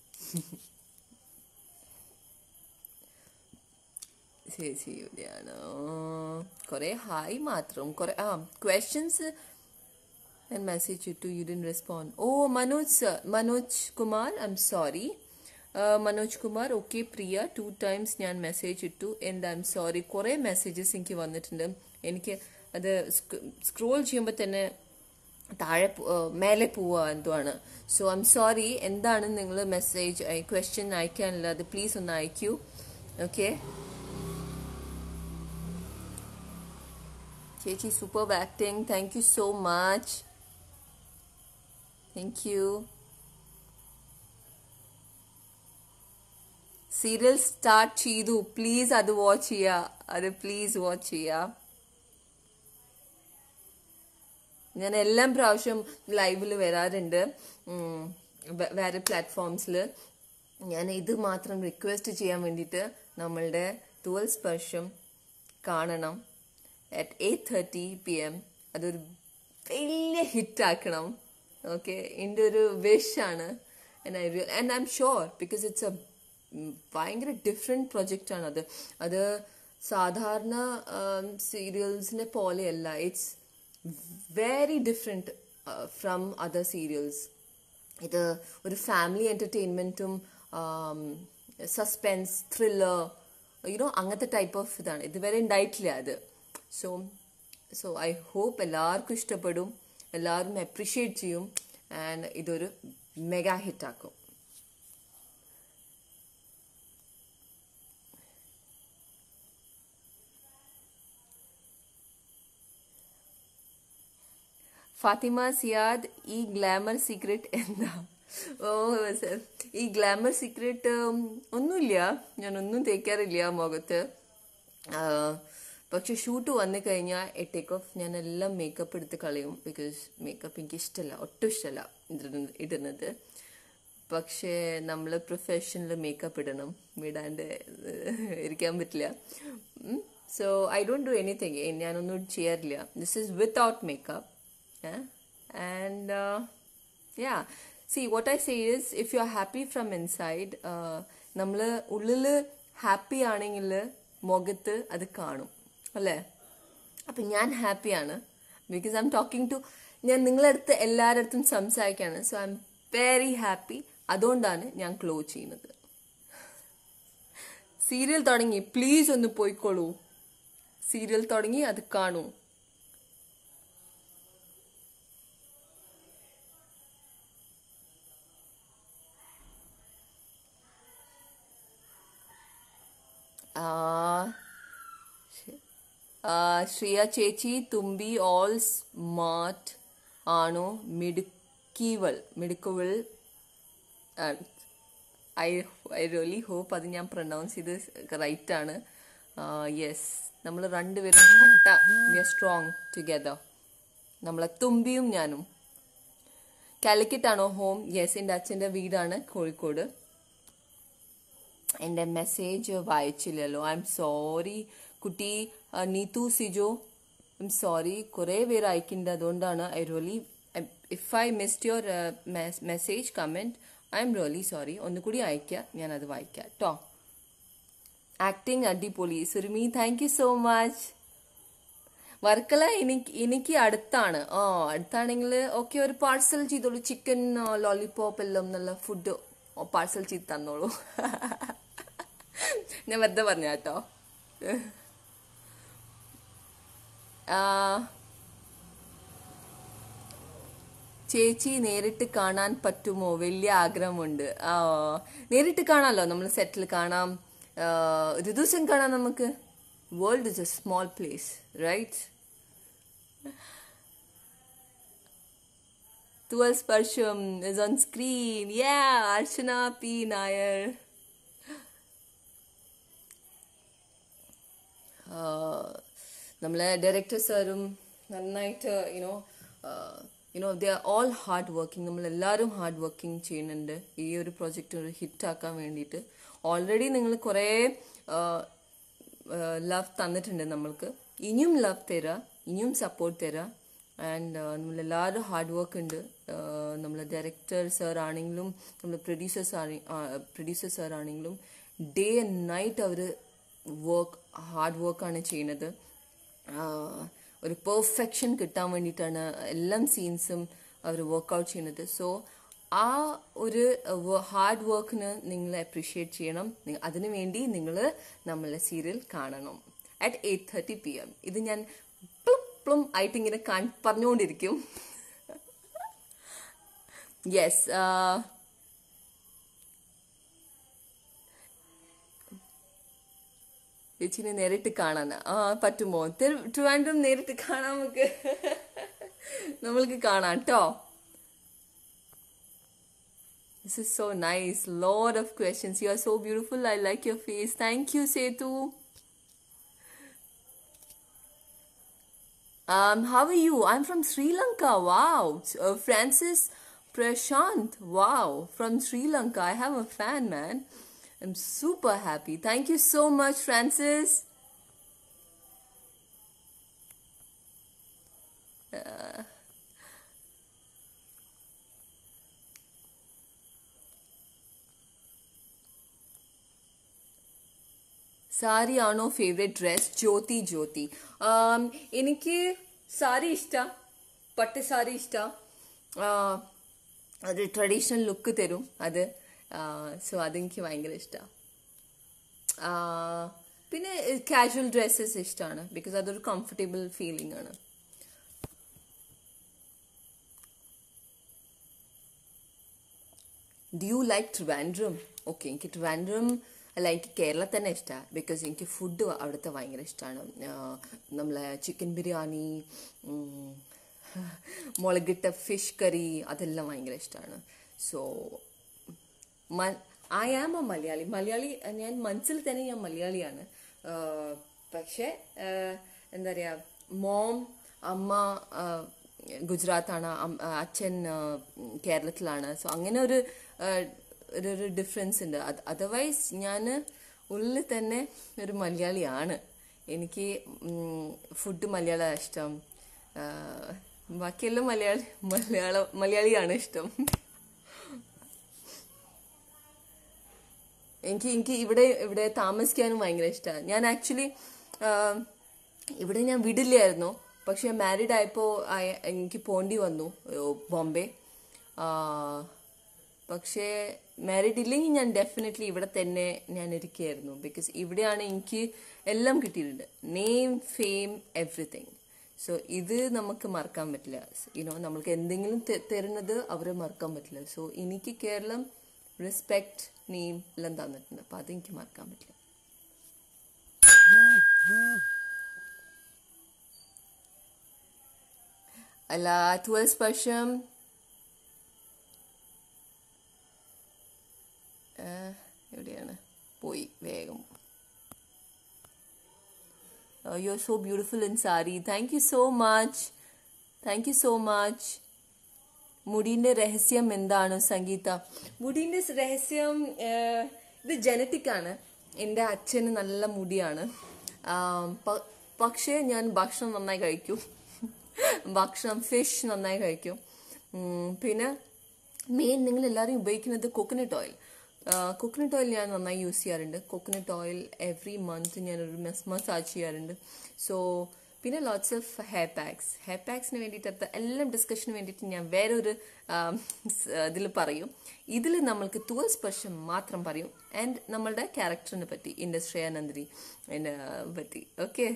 ചേച്ചി ഇവിടെയാണ് കുറെ ഹായ് മാത്രം കുറെ ആ ക്വസ്റ്റ്യൻസ് ഞാൻ മെസ്സേജ് ഇട്ടു you didn't respond oh Manoj sir Manoj Kumar I'm sorry Manoj Kumar okay Priya two times ഞാൻ മെസ്സേജ് ഇട്ടു ആൻഡ് ഐ എം സോറി കുറേ മെസ്സേജസ് എനിക്ക് വന്നിട്ടുണ്ട് എനിക്ക് അത് സ്ക്രോൾ ചെയ്യുമ്പോൾ തന്നെ താഴെ പോ- ഏഹ് മേലെ പോവുക എന്തോ ആണ് സോ ഐ എം സോറി എന്താണ് നിങ്ങൾ മെസ്സേജ് ക്വസ്റ്റ്യൻ അയക്കാനില്ല അത് പ്ലീസ് ഒന്ന് അയക്കൂ ഓക്കെ ചേച്ചി super acting thank you so much thank you serial start ചെയ്തു പ്ലീസ് അത് വാച്ച് ചെയ്യുക അത് പ്ലീസ് വാച്ച് ചെയ്യുക ഞാൻ എല്ലാം പ്രാവശ്യം ലൈവിൽ വരാറുണ്ട് ഉം, വേ- വേറെ പ്ലാറ്റ്ഫോംസിൽ ഞാൻ ഇത് മാത്രം റിക്വസ്റ്റ് ചെയ്യാൻ വേണ്ടിയിട്ട് നമ്മളുടെ തുവൽ സ്പർശം കാണണം at eight thirty P M അതൊരു വലിയ ഹിറ്റ് ആക്കണം ഓക്കെ എൻ്റെ ഒരു വിഷാണ് and I and I'm sure because it's a ഭയങ്കര ഡിഫറെൻറ്റ് പ്രൊജക്റ്റാണ് അത് അത് സാധാരണ സീരിയൽസിനെ പോലെയല്ല it's very different from other serials ഇത് ഒരു ഫാമിലി എൻ്റർടൈൻമെൻറ്റും സസ്പെൻസ് ത്രില്ലർ യുനോ അങ്ങനത്തെ ടൈപ്പ് ഓഫ് ഇതാണ് ഇതുവരെ ഉണ്ടായിട്ടില്ല അത് സോ സോ ഐ ഹോപ്പ് എല്ലാവർക്കും ഇഷ്ടപ്പെടും എല്ലാവരും അപ്രിഷ്യേറ്റ് ചെയ്യും ആൻഡ് ഇതൊരു മെഗാ ഹിറ്റാക്കും ഫാത്തിമ സിയാദ് ഈ ഗ്ലാമർ സീക്രട്ട് എന്താ ഓ സർ ഈ ഗ്ലാമർ സീക്രട്ട് ഒന്നുമില്ല ഞാനൊന്നും തേക്കാറില്ല മുഖത്ത് ആ, പക്ഷെ ഷൂട്ട് വന്നു കഴിഞ്ഞാൽ ടേക്ക് ഓഫ് ഞാൻ എല്ലാം മേക്കപ്പ് എടുത്ത് കളയും ബിക്കോസ് മേക്കപ്പ് എനിക്ക് ഇഷ്ടമല്ല ഒട്ടും ഇഷ്ടമല്ല ഇടുന്നത് ഇടുന്നത് പക്ഷേ നമ്മൾ പ്രൊഫഷണൽ മേക്കപ്പ് ഇടണം വിടാണ്ട് ഇരിക്കാൻ പറ്റില്ല so I don't do anything ഞാനൊന്നും ചെയ്യാറില്ല this is without makeup and yeah see what I say is if you are happy from inside നമ്മൾ ഉള്ളിൽ ഹാപ്പി ആണെങ്കിൽ മുഖത്ത് അത് കാണും അല്ലേ അപ്പം ഞാൻ ഹാപ്പിയാണ് because I'm talking to ഞാൻ നിങ്ങളടുത്ത് എല്ലാവരുടെ അടുത്തും സംസാരിക്കുകയാണ് so I'm very happy അതുകൊണ്ടാണ് ഞാൻ ക്ലോ ചെയ്യുന്നത് സീരിയൽ തുടങ്ങി പ്ലീസ് ഒന്ന് പോയിക്കോളൂ സീരിയൽ തുടങ്ങി അത് കാണൂ ആ ആ, ശ്രിയ ചേച്ചി തുമ്പി ഓൾ സ്മാർട്ട് ആണോ മിടുക്കിവൾ മിടുക്കുവൾ ഐ ഐ റിയലി ഹോപ്പ് അത് ഞാൻ പ്രൊനൗൺസ് ചെയ്ത് റൈറ്റ് ആണ് യെസ് നമ്മൾ രണ്ടുപേരും വി ആർ സ്ട്രോങ് ടുഗെദർ നമ്മളെ തുമ്പിയും ഞാനും കാലിക്കറ്റ് ആണോ ഹോം യെസ് എൻ്റെ അച്ഛൻ്റെ വീടാണ് കോഴിക്കോട് എൻ്റെ മെസ്സേജ് വായിച്ചില്ലല്ലോ ഐ എം സോറി കുട്ടി ആ, Neethu Sijo I'm sorry കുറേ പേര് അയക്കുന്നുണ്ട് അതുകൊണ്ടാണ് I really if I missed your message comment I'm really sorry ഒന്നുകൂടി അയക്കുക ഞാനത് വായിക്കാം കേട്ടോ ആക്ടിങ് അടിപൊളി Surumi thank you so much Varkala എനിക്ക് എനിക്ക് അടുത്താണ് ആ അടുത്താണെങ്കിൽ ഓക്കെ ഒരു പാഴ്സൽ ചെയ്തോളൂ ചിക്കൻ ലോലിപോപ്പ് എല്ലാം നല്ല ഫുഡ് പാഴ്സൽ ചെയ്ത് തന്നോളൂ ഞാൻ വെറുതെ പറഞ്ഞ കേട്ടോ ആ, ചേച്ചി നേരിട്ട് കാണാൻ പറ്റുമോ വലിയ ആഗ്രഹമുണ്ട് ആ നേരിട്ട് കാണാമല്ലോ നമ്മൾ സെറ്റിൽ കാണാം ആ, ഒരു ദിവസം കാണാം നമുക്ക് world is a small place right Thooval Sparsham is on screen yeah Archana P Nair നമ്മളെ ഡയറക്ടർ സാറും നന്നായിട്ട് you know you know they are all hard working നമ്മൾ എല്ലാവരും ഹാർഡ് വർക്കിംഗ് ചെയ്യുന്നുണ്ട് ഈ ഒരു പ്രോജക്റ്റ് ഒരു ഹിറ്റ് ആക്കാൻ വേണ്ടിയിട്ട് ഓൾറെഡി നിങ്ങൾ കുറേ ലവ് തന്നിട്ടുണ്ട് നമ്മൾക്ക് ഇനിയും ലവ് തരാം ഇനിയും സപ്പോർട്ട് തരാം ആൻഡ് നമ്മളെല്ലാവരും ഹാർഡ് വർക്ക് ഉണ്ട് നമ്മളെ ഡയറക്ടർ സാർ ആണെങ്കിലും നമ്മൾ പ്രൊഡ്യൂസേഴ്സ് ആണെ പ്രൊഡ്യൂസർ സാർ ആണെങ്കിലും ഡേ ആൻഡ് നൈറ്റ് അവർ വർക്ക് ഹാർഡ് വർക്കാണ് ചെയ്യുന്നത് ആഹ് ഒരു പെർഫെക്ഷൻ കിട്ടാൻ വേണ്ടിയിട്ടാണ് എല്ലാം സീൻസും അവർ വർക്കൗട്ട് ചെയ്യുന്നത് സോ ആ ഒരു ഹാർഡ് വർക്കിന് നിങ്ങൾ അപ്രീഷിയേറ്റ് ചെയ്യണം നി- അതിനു വേണ്ടി നിങ്ങൾ നമ്മളെ സീരിയൽ കാണണം at eight thirty P M ഇത് ഞാൻ പ്ലും പ്ലും ആയിട്ട് ഇങ്ങനെ കാൺ- പറഞ്ഞുകൊണ്ടിരിക്കും യെസ് ചേച്ചിനെ നേരിട്ട് കാണാൻ ആ പറ്റുമോ തിരു- ട്രിവാൻഡ്രം നേരിട്ട് കാണാൻ നമുക്ക് നമ്മൾക്ക് കാണാം കേട്ടോ This is so nice. Lot of questions. You are so beautiful. I like your face. Thank you, Setu. Um, how are you? I'm from Sri Lanka. Wow. Uh, Francis Prashant. Wow. From Sri Lanka. I have a fan, man. I'm super happy. Thank you so much, Francis. Sari ആണോ favourite dress ജ്യോതി ജ്യോതി ആം, എനിക്ക് സാരി ഇഷ്ട പട്ട് സാരി ഇഷ്ട ആ, അത് traditional look തരും അത് so അതെനിക്ക് ഭയങ്കര ഇഷ്ടമാണ് പിന്നെ കാഷ്വൽ ഡ്രസ്സസ് ഇഷ്ടമാണ് ബിക്കോസ് അതൊരു കംഫർട്ടബിൾ ഫീലിംഗ് ആണ് do you like Trivandrum okay എനിക്ക് ട്രിവാൻഡ്രം അല്ല എനിക്ക് കേരള തന്നെ ഇഷ്ടമാണ് ബിക്കോസ് എനിക്ക് ഫുഡ് അവിടുത്തെ ഭയങ്കര ഇഷ്ടമാണ് നമ്മളെ ചിക്കൻ ബിരിയാണി ഉം, മുളകിട്ട ഫിഷ് കറി അതെല്ലാം ഭയങ്കര ഇഷ്ടമാണ് so I am a Malayali Malayali ഞാൻ മനസ്സിൽ തന്നെ ഞാൻ മലയാളിയാണ് ആഹ് പക്ഷേ ആഹ് എന്താ പറയുക മോം അമ്മ ആഹ് ഗുജറാത്താണ് അം- ആഹ് അച്ഛൻ ആഹ് കേരളത്തിലാണ് സോ അങ്ങനെ ഒരു ആഹ് ഒരു ഒരു ഡിഫറൻസ് ഉണ്ട് അതർവൈസ് ഞാൻ ഉള്ളിൽ തന്നെ ഒരു മലയാളിയാണ് എനിക്ക് ഫുഡ് മലയാളം ഇഷ്ടം ആഹ് ബാക്കിയെല്ലാം മലയാളി മലയാള മലയാളിയാണ് ഇഷ്ടം എനിക്ക് എനിക്ക് ഇവിടെ ഇവിടെ താമസിക്കാനും ഭയങ്കര ഇഷ്ടമാണ് ഞാൻ ആക്ച്വലി ഇവിടെ ഞാൻ വിടില്ലായിരുന്നു പക്ഷെ മാരീഡ് ആയപ്പോൾ എനിക്ക് പോണ്ടി വന്നു ഏ, ബോംബെ ആ, പക്ഷേ മാരീഡ് ഇല്ലെങ്കിൽ ഞാൻ ഡെഫിനറ്റ്ലി ഇവിടെ തന്നെ ഞാൻ ഇരിക്കുകയായിരുന്നു ബിക്കോസ് ഇവിടെയാണ് എനിക്ക് എല്ലാം കിട്ടിയിട്ടുണ്ട് നെയിം ഫെയിം എവറിത്തിങ് സോ ഇത് നമുക്ക് മറക്കാൻ പറ്റില്ല യുനോ നമ്മൾക്ക് എന്തെങ്കിലും തെ- തരുന്നത് അവരെ മറക്കാൻ പറ്റില്ല സോ എനിക്ക് കേരളം റെസ്പെക്ട് നെയിം എല്ലാം തന്നിട്ടുണ്ട് അപ്പൊ അതെനിക്ക് മറക്കാൻ പറ്റില്ല അല്ല ട്വൽവ് സ്പർശം ആ, എവിടെയാണ് പോയി വേഗം you are so beautiful in sari thank you so much thank you so much മുടിന്റെ രഹസ്യം എന്താണ് സംഗീത മുടിന്റെ സ് രഹസ്യം ഏഹ്, ഇത് ജനറ്റിക് ആണ് എൻ്റെ അച്ഛന് നല്ല മുടിയാണ് ആം, പ- പക്ഷേ ഞാൻ ഭക്ഷണം നന്നായി കഴിക്കും ഭക്ഷണം ഫിഷ് നന്നായി കഴിക്കും ഉം, പിന്നെ മെയിൻ നിങ്ങൾ എല്ലാവരും ഉപയോഗിക്കുന്നത് കോക്കനട്ട് ഓയിൽ കോക്കനട്ട് ഓയിൽ ഞാൻ നന്നായി യൂസ് ചെയ്യാറുണ്ട് കോക്കനട്ട് ഓയിൽ എവറി മന്ത് ഞാനൊരു മെസ് മസാജ് ചെയ്യാറുണ്ട് സോ പിന്നെ lots of hair packs hair പാക്സിന് വേണ്ടിയിട്ട് എല്ലാം ഡിസ്കഷന് വേണ്ടിയിട്ട് ഞാൻ വേറെ ഒരു ഇതിൽ പറയും ഇതിൽ നമ്മൾക്ക് തുവൽ സ്പർശം മാത്രം പറയും ആൻഡ് നമ്മളുടെ ക്യാരക്ടറിനെ പറ്റി എൻ്റെ ശ്രേയാനന്ദിനി എന്നെ പറ്റി ഓക്കെ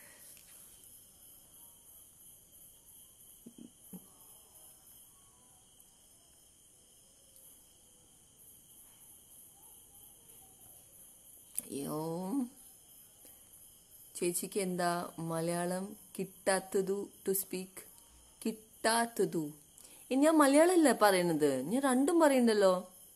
അയ്യോ ചേച്ചിക്ക് എന്താ മലയാളം കിട്ടാത്തതു ടു സ്പീക്ക് കിട്ടാത്തതു ഏ, ഞാൻ മലയാളമല്ലേ പറയുന്നത് ഞാൻ രണ്ടും പറയണ്ടല്ലോ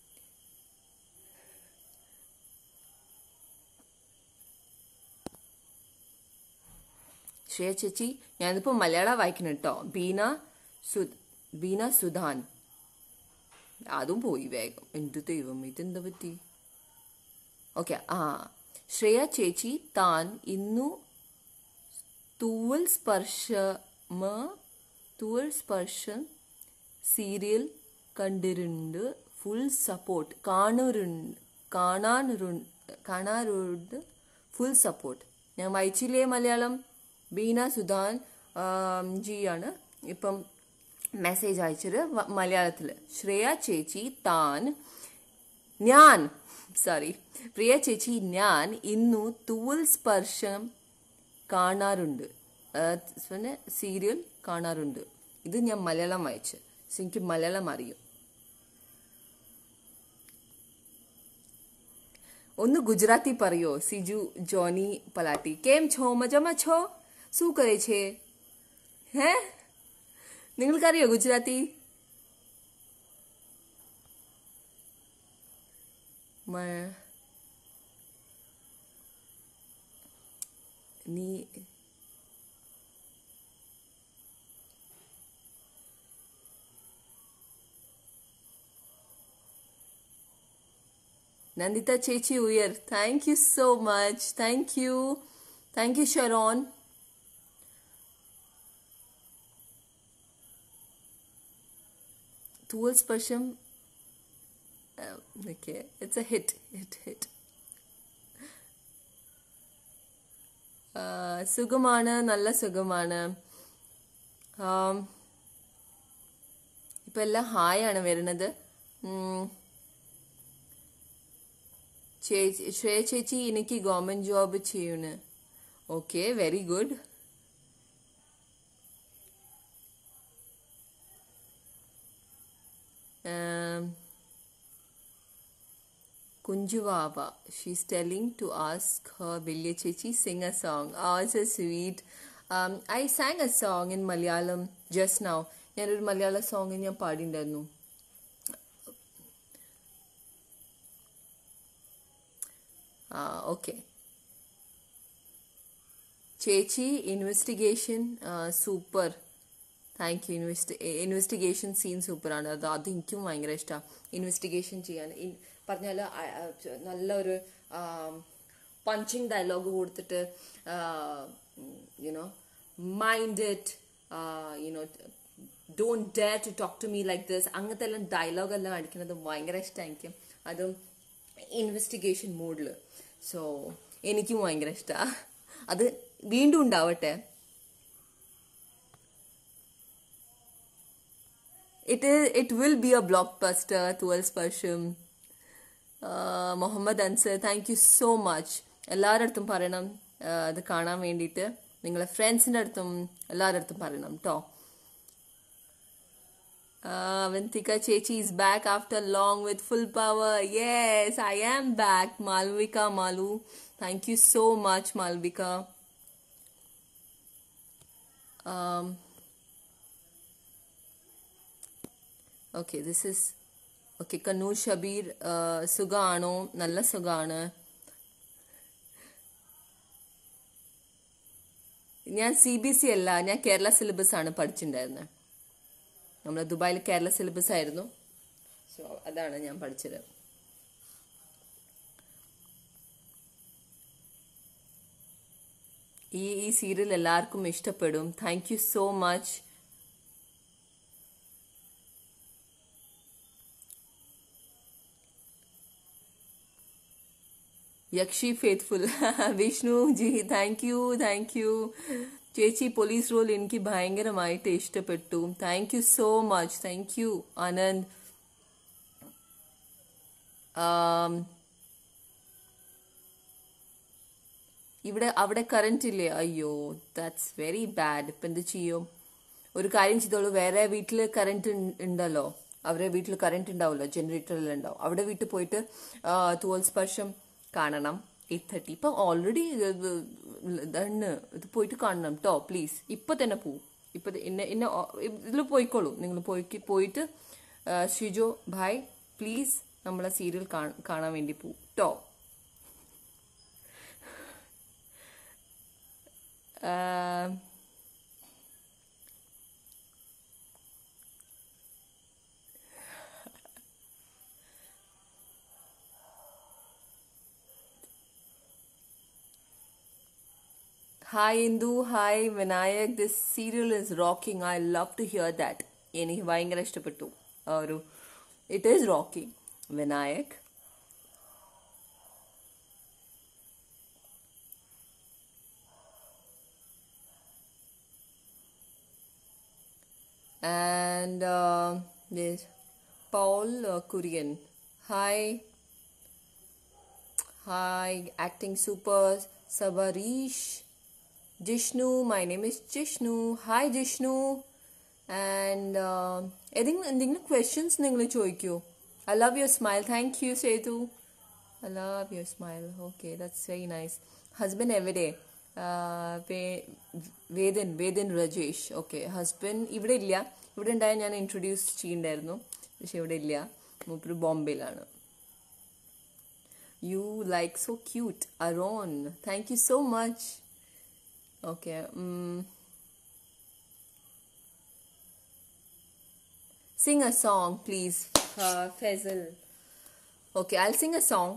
ശ്രേയ ചേച്ചി ഞാനിപ്പോ മലയാളം വായിക്കണം കേട്ടോ ബീന സു ബീന സുധാൻ അതും പോയി വേഗം എന്ത് ദൈവം ഇതെന്താ പറ്റി ഓക്കെ ആ ശ്രേയ ചേച്ചി താൻ ഇന്നു തൂവൽ സ്പർശമ തൂവൽ സ്പർശം സീരിയൽ കണ്ടിരുണ്ട് ഫുൾ സപ്പോർട്ട് കാണുരുണ്ട് കാണാനുരുണ്ട് കാണാറുണ്ട് ഫുൾ സപ്പോർട്ട് ഞാൻ വായിച്ചില്ലേ മലയാളം ബീന സുധാൻ ജി ആണ് ഇപ്പം മെസ്സേജ് അയച്ചത് വ- മലയാളത്തില് ശ്രേയ ചേച്ചി താൻ ഞാൻ സോറി പ്രിയ ചേച്ചി ഞാൻ ഇന്നു തൂവൽ സ്പർശം കാണാറുണ്ട് പിന്നെ സീരിയൽ കാണാറുണ്ട് ഇത് ഞാൻ മലയാളം വായിച്ച് So, എനിക്ക് മലയാളം അറിയും ഒന്ന് ગુજરાતી പറയോ സിജു જોની પલાટી કેમ છો મજામાં છો શું કરે છે હે നിങ്ങൾക്കറിയോ ഗുജറാത്തി മ- നീ നന്ദിത ചേച്ചി ഉയർ thank you so much thank you thank you Sharon Thooval Sparsham okay it's a hit hit hit സുഖമാണ് നല്ല സുഖമാണ് ആം, ഇപ്പൊ എല്ലാം ഹായ് ആണ് വരുന്നത് ഉം. ചേച്ചി ശ്രേയ ചേച്ചി എനിക്ക് ഗവൺമെന്റ് ജോബ് ചെയ്യണ് okay very good Kunjuwava. She's telling to ask her Vilya Chechi sing a song. Oh, so sweet. Um, I sang a song in Malayalam just now. ഞാനൊരു മലയാള സോങ് ഞാൻ പാടിയിട്ടുണ്ടായിരുന്നു ആ ഓക്കെ ചേച്ചി investigation super thank you invest investigation scene സൂപ്പറാണ് അത് അത് എനിക്കും ഭയങ്കര ഇഷ്ടമാണ് ഇൻവെസ്റ്റിഗേഷൻ ചെയ്യാൻ ഇൻ- പറഞ്ഞാൽ നല്ലൊരു പഞ്ചിങ് ഡയലോഗ് കൊടുത്തിട്ട് you know mind it you know don't dare to talk to me like this അങ്ങനത്തെ എല്ലാം ഡയലോഗ് എല്ലാം അടിക്കുന്നത് ഭയങ്കര ഇഷ്ടമാണ് എനിക്ക് അതും ഇൻവെസ്റ്റിഗേഷൻ മൂഡിൽ സോ എനിക്കും ഭയങ്കര ഇഷ്ടമാണ് അത് വീണ്ടും ഉണ്ടാവട്ടെ It is. It will be a blockbuster. Tuval Sparsham. Uh, Muhammad Ansar thank you so much എല്ലാവരുടെ അടുത്തും പറയണം uh, അത് കാണാൻ വേണ്ടിയിട്ട് നിങ്ങളെ ഫ്രണ്ട്സിൻ്റെ അടുത്തും എല്ലാവരുടെ അടുത്തും പറയണം കേട്ടോ അവന്തിക ചേച്ചി is back after long with full power yes I am back Malvika Malu thank you so much Malvika okay this is okay Kannur Shabeer സുഖമാണോ നല്ല സുഖമാണ് ഞാൻ സി ബി സി അല്ല ഞാൻ കേരള സിലബസ് ആണ് പഠിച്ചിട്ടുണ്ടായിരുന്നത് നമ്മൾ ദുബായിൽ കേരള സിലബസ് ആയിരുന്നു സോ അതാണ് ഞാൻ പഠിച്ചത് ഈ ഈ സീരിയൽ എല്ലാവർക്കും ഇഷ്ടപ്പെടും thank you so much Yakshi faithful Vishnu ji thank you thank you ചേച്ചി പോലീസ് റോൾ എനിക്ക് ഭയങ്കരമായിട്ട് ഇഷ്ടപ്പെട്ടു thank you so much thank you Anand ആം, ഇവിടെ അവിടെ കറണ്ട് ഇല്ലേ അയ്യോ ദാറ്റ്സ് വെരി ബാഡ് ഇപ്പം എന്ത് ചെയ്യും ഒരു കാര്യം ചെയ്തോളൂ വേറെ വീട്ടിൽ കറണ്ട് ഉണ്ടല്ലോ അവരുടെ വീട്ടിൽ കറണ്ട് ഉണ്ടാവുമല്ലോ ജനറേറ്ററിൽ ഉണ്ടാവും അവിടെ വീട്ടിൽ പോയിട്ട് ആ, തൂവൽ സ്പർശം കാണണം എയ്റ്റ് തേർട്ടി ഇപ്പം ഓൾറെഡി ഇതാണ് ഇത് പോയിട്ട് കാണണം കേട്ടോ പ്ലീസ് ഇപ്പൊ തന്നെ പോവും ഇപ്പൊ ദേ എന്നെ എന്നെ ഇതിൽ പോയിക്കോളൂ നിങ്ങൾ പോയി പോയിട്ട് ആ, ഷിജോ ഭായ് പ്ലീസ് നമ്മളെ സീരിയൽ കാണാൻ വേണ്ടി പോവും കേട്ടോ Hi Indu, hi Vinayak. This serial is rocking. I love to hear that. എനിക്ക് ഭയങ്കര ഇഷ്ടപ്പെട്ടു ആ ഒരു it is rocking Vinayak and uh, there's Paul uh, Kurian. Hi. Hi, acting super Sabarish. Jishnu, my name is Jishnu. Hi Jishnu. And uh, ഏതെങ്കിലും എന്തെങ്കിലും questions നിങ്ങൾ ചോദിക്കൂ I love your smile thank you Sethu I love your smile okay that's very nice husband എവിടെ ആഹ് വേ- Vedan Vedan Rajesh okay husband ഇവിടെ ഇല്ല ഇവിടെ ഉണ്ടായ ഞാൻ ഇൻട്രൊഡ്യൂസ് ചെയ്യണ്ടായിരുന്നു പക്ഷെ ഇവിടെ ഇല്ല മൂപ്പര് ബോംബെയിലാണ് you like so cute Aaron thank you so much okay Sing a song, please, uh, Faisal. Okay, I'll sing a song.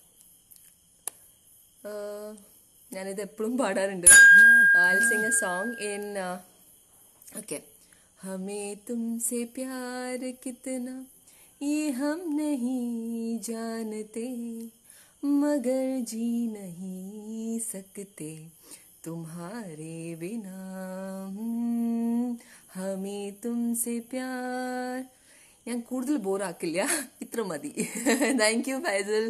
Uh, ഞാനിത് എപ്പോഴും പാടാറുണ്ട് I'll sing a song in uh, okay हमें तुमसे प्यार कितना ये हम नहीं जानते मगर जी नहीं सकते तुम्हारे बिना हम्म, हमें तुमसे प्यार ഞാൻ കൂടുതൽ ബോറാക്കില്ല ഇത്ര മതി thank you Faisal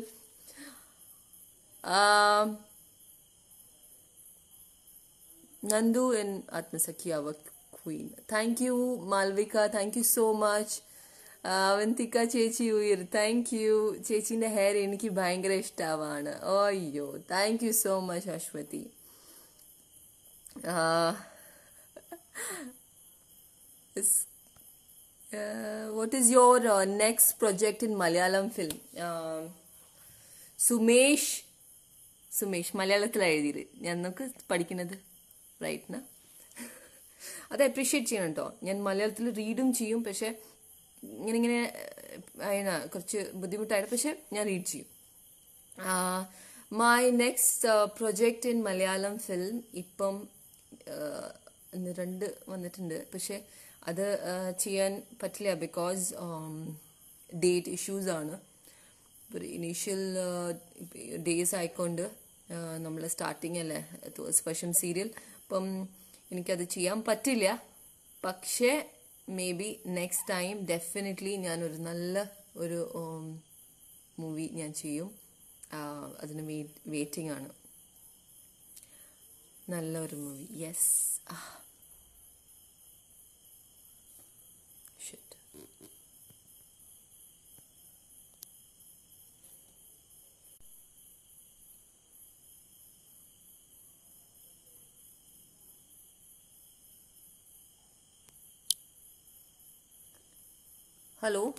Nandu and Athmasakhi our queen thank you Malvika thank you so much Avanthika ചേച്ചി ഉയർ താങ്ക് യു ചേച്ചീൻ്റെ ഹെയർ എനിക്ക് ഭയങ്കര ഇഷ്ടമാണ് അയ്യോ thank you so much Aswathy what is your next project in Malayalam film Sumesh Sumesh മലയാളത്തിലാണ് എഴുതിയത് ഞാൻ നമുക്ക് പഠിക്കുന്നത് റൈറ്റ് അത് അപ്രീഷിയേറ്റ് ചെയ്യണം കേട്ടോ ഞാൻ മലയാളത്തിൽ റീഡും ചെയ്യും പക്ഷെ ഇങ്ങനെ ഇങ്ങനെ അതിനാ കുറച്ച് ബുദ്ധിമുട്ടായിട്ട് പക്ഷെ ഞാൻ റീഡ് ചെയ്യും my next project in Malayalam film ഇപ്പം ആഹ്, ഇന്ന് രണ്ട് വന്നിട്ടുണ്ട് പക്ഷെ അത് ആഹ്, ചെയ്യാൻ പറ്റില്ല ബിക്കോസ് ഡേറ്റ് ഇഷ്യൂസ് ആണ് ഒരു ഇനീഷ്യൽ ഡേയ്സ് ആയിക്കൊണ്ട് നമ്മൾ സ്റ്റാർട്ടിങ് അല്ലേ സ്പെഷ്യൽ സീരിയൽ അപ്പം എനിക്കത് ചെയ്യാൻ പറ്റില്ല പക്ഷേ maybe next time definitely ഞാനൊരു നല്ല ഒരു മൂവി ഞാൻ ചെയ്യും ആ, അതിന് വെയിറ്റിംഗ് ആണ് നല്ലൊരു മൂവി യെസ് ഷിറ്റ് ഹലോ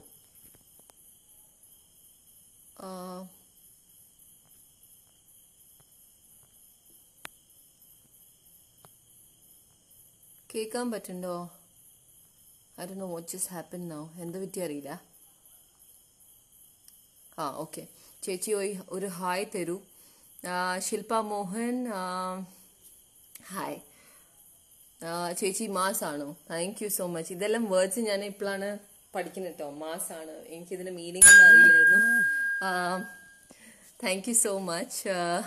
ആ, കേൾക്കാൻ പറ്റുന്നുണ്ടോ I do know what just happen now എന്ത് പറ്റി അറിയില്ല ആ ഓക്കെ ചേച്ചി ഒരു ഒരു ഹായ് തരൂ ആ, ശില്പ മോഹൻ ആ, ഹായ് ആ, ചേച്ചി മാസ് ആണോ താങ്ക് യു സോ മച്ച് ഇതെല്ലാം വേർഡ്സ് ഞാൻ ഇപ്പോഴാണ് പഠിക്കുന്നത് കേട്ടോ മാസ് ആണ് എനിക്കിതിന്റെ മീനിങ് ഒന്നും അറിയില്ലായിരുന്നു thank you so much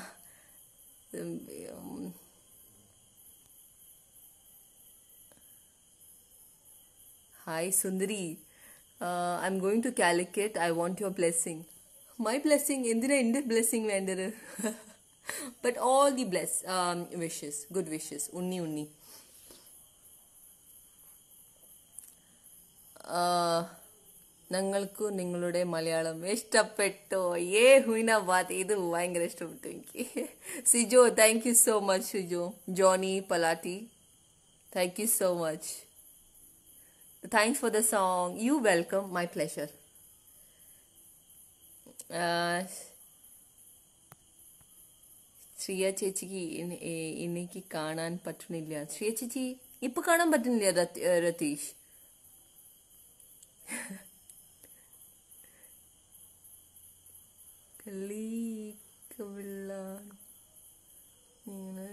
hi സുന്ദരി I'm going to Calicut I want your blessing my blessing എന്തിനാ എൻ്റെ ബ്ലെസ്സിങ് വേണ്ടത് but all the bless wishes good wishes Unni Unni ആ, ഞങ്ങൾക്ക് നിങ്ങളുടെ മലയാളം ഇഷ്ടപ്പെട്ടോ ഏ ഹുയിന ബാത്ത് ഇത് ഭയങ്കര ഇഷ്ടപ്പെട്ടു എനിക്ക് Sijo thank you so much Sijo Johnny Palatty thank you so much thanks for the song you welcome my pleasure Shreya ചേച്ചിക്ക് ഇനി- ഏ- എനിക്ക് കാണാൻ പറ്റുന്നില്ല ശ്രീയ ചേച്ചി ഇപ്പൊ കാണാൻ പറ്റുന്നില്ല രത്- ഏ, രതീഷ് കളീക്കവിള്ള ഇങ്ങനെ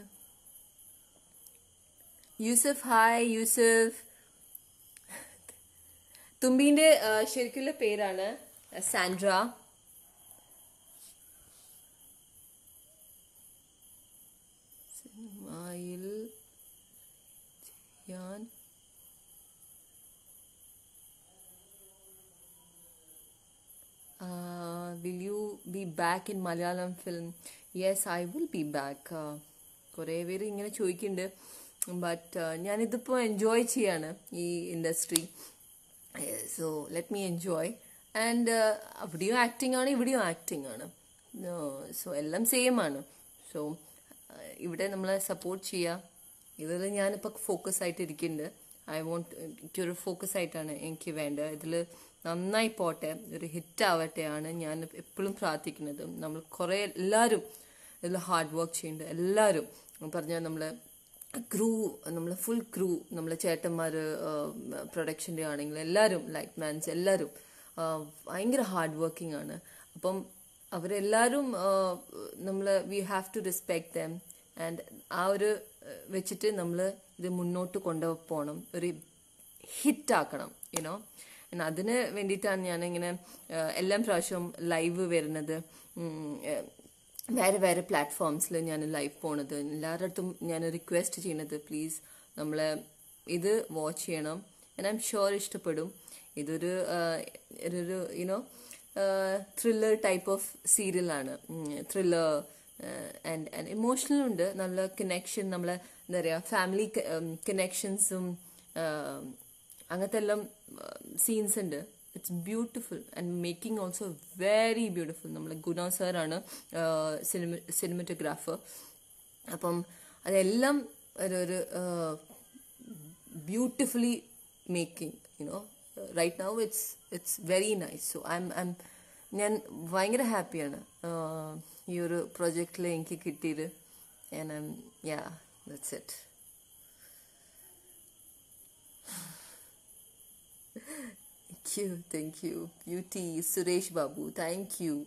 യൂസഫ് ഹായ് യൂസഫ് തുമ്പീന്റെ ആ, ശരിക്കുള്ള പേരാണ് സാൻഡ്ര സിനിമയിൽ ചെയ്യാൻ be back in Malayalam film yes I will be back കുറേ പേര് ഇങ്ങനെ ചോദിക്കുന്നുണ്ട് ബട്ട് ഞാനിതിപ്പോൾ എൻജോയ് ചെയ്യാണ് ഈ industry so let me enjoy and അവിടെയും ആക്ടിംഗ് ആണ് ഇവിടെയും ആക്ടിംഗ് ആണ് സോ എല്ലാം സെയിം ആണ് സോ ഇവിടെ നമ്മളെ സപ്പോർട്ട് ചെയ്യുക ഇതിൽ ഞാനിപ്പോൾ ഫോക്കസ് ആയിട്ട് ഇരിക്കുന്നുണ്ട് ഐ വോണ്ട് എനിക്കൊരു ഫോക്കസ് ആയിട്ടാണ് എനിക്ക് വേണ്ടത് ഇതിൽ നന്നായി പോട്ടെ ഒരു ഹിറ്റ് ആവട്ടെ ആണ് ഞാൻ എപ്പോഴും പ്രാർത്ഥിക്കുന്നത് നമ്മൾ കുറേ എല്ലാവരും ഇതിൽ ഹാർഡ് വർക്ക് ചെയ്യുന്നുണ്ട് എല്ലാവരും പറഞ്ഞാൽ നമ്മൾ ക്രൂ നമ്മൾ ഫുൾ ക്രൂ നമ്മളെ ചേട്ടന്മാർ പ്രൊഡക്ഷൻ്റെ ആണെങ്കിലും എല്ലാവരും ലൈറ്റ് മാൻസ് എല്ലാവരും ഭയങ്കര ഹാർഡ് വർക്കിംഗ് ആണ് അപ്പം അവരെല്ലാവരും നമ്മൾ we have to respect them and ആ ഒരു വെച്ചിട്ട് നമ്മൾ ഇത് മുന്നോട്ട് കൊണ്ടുപോകണം ഒരു ഹിറ്റാക്കണം യുനോ അതിന് വേണ്ടിയിട്ടാണ് ഞാനിങ്ങനെ എല്ലാ പ്രാവശ്യവും ലൈവ് വരുന്നത് വേറെ വേറെ പ്ലാറ്റ്ഫോംസിൽ ഞാൻ ലൈവ് പോണത് എല്ലാവരുടെ അടുത്തും ഞാൻ റിക്വസ്റ്റ് ചെയ്യുന്നത് പ്ലീസ് നമ്മൾ ഇത് വാച്ച് ചെയ്യണം ആൻഡ് ഐ എം ഷുവർ ഇഷ്ടപ്പെടും ഇതൊരു ഒരു യുനോ ത്രില്ലർ ടൈപ്പ് ഓഫ് സീരിയലാണ് ത്രില്ലർ ആൻഡ് ആൻഡ് ഇമോഷണൽ ഉണ്ട് നല്ല കണക്ഷൻ നമ്മളെ എന്താ പറയുക ഫാമിലി കണക്ഷൻസും അങ്ങനത്തെ എല്ലാം സീൻസ് ഉണ്ട് it's beautiful and making also very beautiful നമ്മളെ ഗുണ സാറാണ് സിനിമ സിനിമറ്റോഗ്രാഫർ അപ്പം അതെല്ലാം ഒരു ഒരു beautifully making you know right now it's it's very nice so I'm I'm ഞാൻ ഭയങ്കര ഹാപ്പിയാണ് ഈ ഒരു പ്രൊജക്റ്റിൽ എനിക്ക് കിട്ടിയത് and I'm yeah that's it thank you thank you Beauty Suresh Babu thank you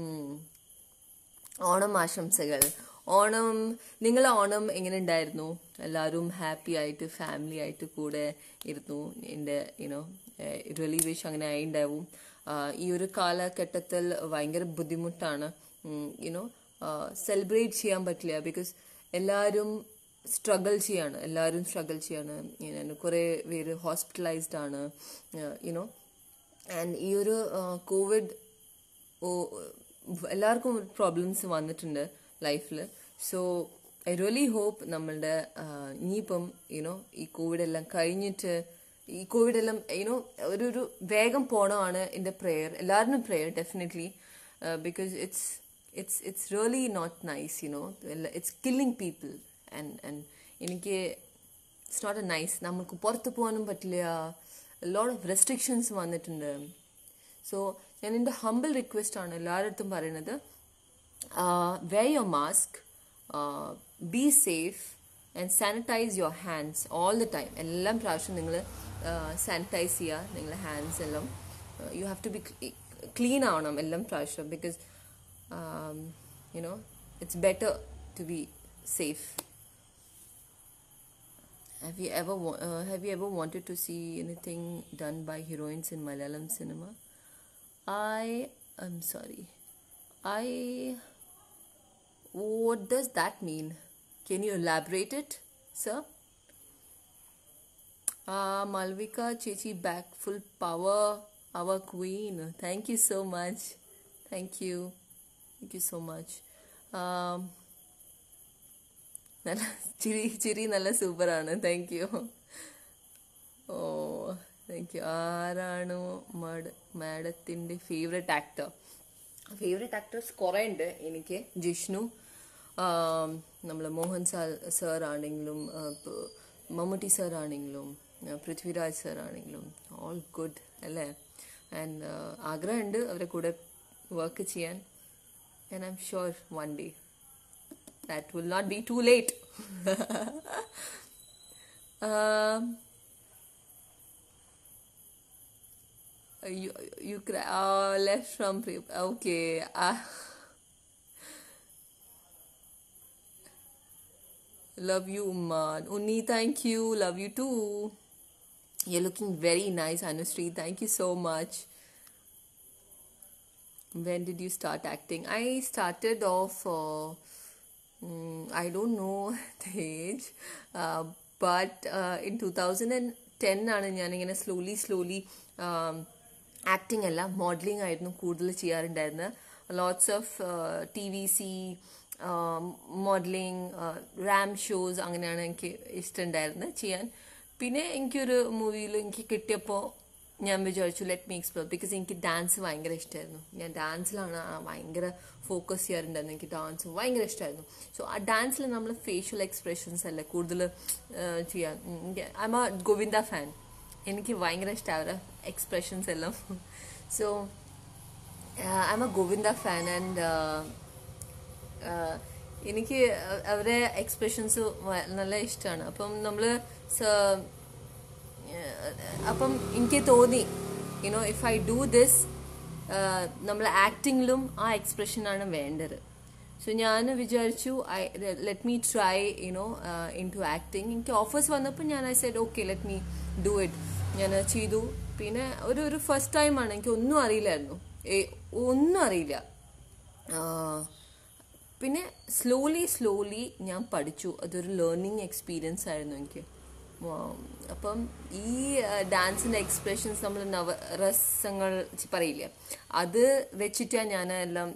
Onam ആശംസകൾ ഓണം നിങ്ങളെ ഓണം എങ്ങനെ ഉണ്ടായിരുന്നു എല്ലാവരും ഹാപ്പി ആയിട്ട് ഫാമിലി ആയിട്ട് കൂടെ ഇരുന്നു എൻ്റെ യുനോ റിയലി വിഷ് അങ്ങനെ ആയിണ്ടാവും ഈ ഒരു കാലഘട്ടത്തിൽ ഭയങ്കര ബുദ്ധിമുട്ടാണ് യുനോ സെലിബ്രേറ്റ് ചെയ്യാൻ പറ്റില്ല ബിക്കോസ് എല്ലാവരും സ്ട്രഗിൾ ചെയ്യാണ് എല്ലാവരും സ്ട്രഗിൾ ചെയ്യാണ് കുറേ പേര് ഹോസ്പിറ്റലൈസ്ഡ് ആണ് യുനോ ആൻഡ് ഈ ഒരു കോവിഡ് എല്ലാവർക്കും പ്രോബ്ലംസ് വന്നിട്ടുണ്ട് ലൈഫിൽ സോ ഐ റിയലി ഹോപ്പ് നമ്മളുടെ ഇനിയിപ്പം യുനോ ഈ കോവിഡ് എല്ലാം കഴിഞ്ഞിട്ട് ഈ കോവിഡ് എല്ലാം യുനോ ഒരു ഒരു വേഗം പോണമാണ് എൻ്റെ പ്രെയർ എല്ലാവരും prayer definitely because it's it's it's really not nice you know it's killing people and and എനിക്ക് ഇറ്റ്സ് നോട്ട് എ നൈസ് നമുക്ക് പുറത്ത് പോകാനും പറ്റില്ല ലോട്ട് ഓഫ് റെസ്ട്രിക്ഷൻസ് വന്നിട്ടുണ്ട് സോ ഞാൻ എൻ്റെ ഹമ്പിൾ റിക്വസ്റ്റ് ആണ് എല്ലാവരുടെ അടുത്തും പറയുന്നത് wear your mask be safe and sanitize your hands all the time എല്ലാം പ്രാവശ്യം നിങ്ങൾ സാനിറ്റൈസ് ചെയ്യുക നിങ്ങളുടെ ഹാൻഡ്സ് എല്ലാം you have to be clean ആവണം എല്ലാം പ്രാവശ്യം because you know it's better to be safe Have you ever wa- uh, have you ever wanted to see anything done by heroines in Malayalam cinema? I am sorry. I what does that mean? Can you elaborate it, sir? Ah, Malvika Chechi back full power, our queen. Thank you so much. Thank you. Thank you so much. Um, നല്ല ചിരി ചിരി നല്ല സൂപ്പറാണ് thank you oh thank you ആരാണ് മാഡ മാഡത്തിൻ്റെ favourite actor favourite actors കുറേ ഉണ്ട് എനിക്ക് ജിഷ്ണു നമ്മൾ മോഹൻ സാർ സാർ ആണെങ്കിലും മമ്മൂട്ടി സാർ ആണെങ്കിലും പൃഥ്വിരാജ് സാർ ആണെങ്കിലും ഓൾ ഗുഡ് അല്ലേ ആൻഡ് ആഗ്രഹമുണ്ട് അവരെ കൂടെ വർക്ക് ചെയ്യാൻ and I'm sure one day that will not be too late. um, you you cry oh, left from pre- okay. Uh, love you, Umman. Unni, thank you. Love you too. You're looking very nice, Anushree. Thank you so much. When did you start acting? I started off. Uh, Mm, I don't know the age, uh, but uh, in 2010 ആണ് ഞാനിങ്ങനെ slowly slowly acting അല്ല modelling ആയിരുന്നു കൂടുതൽ ചെയ്യാറുണ്ടായിരുന്നത് lots of T V C modelling ramp shows അങ്ങനെയാണ് എനിക്ക് ഇഷ്ടമുണ്ടായിരുന്നത് ചെയ്യാൻ പിന്നെ എനിക്കൊരു മൂവിയിൽ എനിക്ക് കിട്ടിയപ്പോൾ ഞാൻ വിചാരിച്ചു ലെറ്റ് മീ എക്സ്പ്ലോർ ബിക്കോസ് എനിക്ക് ഡാൻസ് ഭയങ്കര ഇഷ്ടമായിരുന്നു ഞാൻ ഡാൻസിലാണ് ആ ഭയങ്കര ഫോക്കസ് ചെയ്യാറുണ്ടായിരുന്നു എനിക്ക് ഡാൻസ് ഭയങ്കര ഇഷ്ടമായിരുന്നു സോ ആ ഡാൻസിൽ നമ്മൾ ഫേഷ്യൽ എക്സ്പ്രഷൻസ് അല്ലേ കൂടുതൽ ചെയ്യാൻ I'm a Govinda fan എനിക്ക് ഭയങ്കര ഇഷ്ടമാണ് അവരുടെ എക്സ്പ്രഷൻസ് എല്ലാം so I'm a Govinda fan and എനിക്ക് അവരുടെ എക്സ്പ്രഷൻസ് നല്ല ഇഷ്ടമാണ് അപ്പം നമ്മൾ അപ്പം എനിക്ക് തോന്നി you know if I do this നമ്മൾ ആക്ടിങ്ങിലും ആ എക്സ്പ്രഷനാണ് വേണ്ടത് സോ ഞാൻ വിചാരിച്ചു I let me try you know into acting എനിക്ക് ഓഫേഴ്സ് വന്നപ്പോൾ ഞാൻ I said okay let me do it ഞാൻ ചെയ്തു പിന്നെ ഒരു ഒരു ഫസ്റ്റ് ടൈമാണ് എനിക്ക് ഒന്നും അറിയില്ലായിരുന്നു ഒന്നും അറിയില്ല പിന്നെ സ്ലോലി സ്ലോലി ഞാൻ പഠിച്ചു അതൊരു ലേണിംഗ് എക്സ്പീരിയൻസ് ആയിരുന്നു എനിക്ക് അപ്പം ഈ ഡാൻസിന്റെ എക്സ്പ്രഷൻസ് നമ്മൾ നവരസങ്ങൾ പറയില്ലേ അത് വെച്ചിട്ടാണ് ഞാൻ എല്ലാം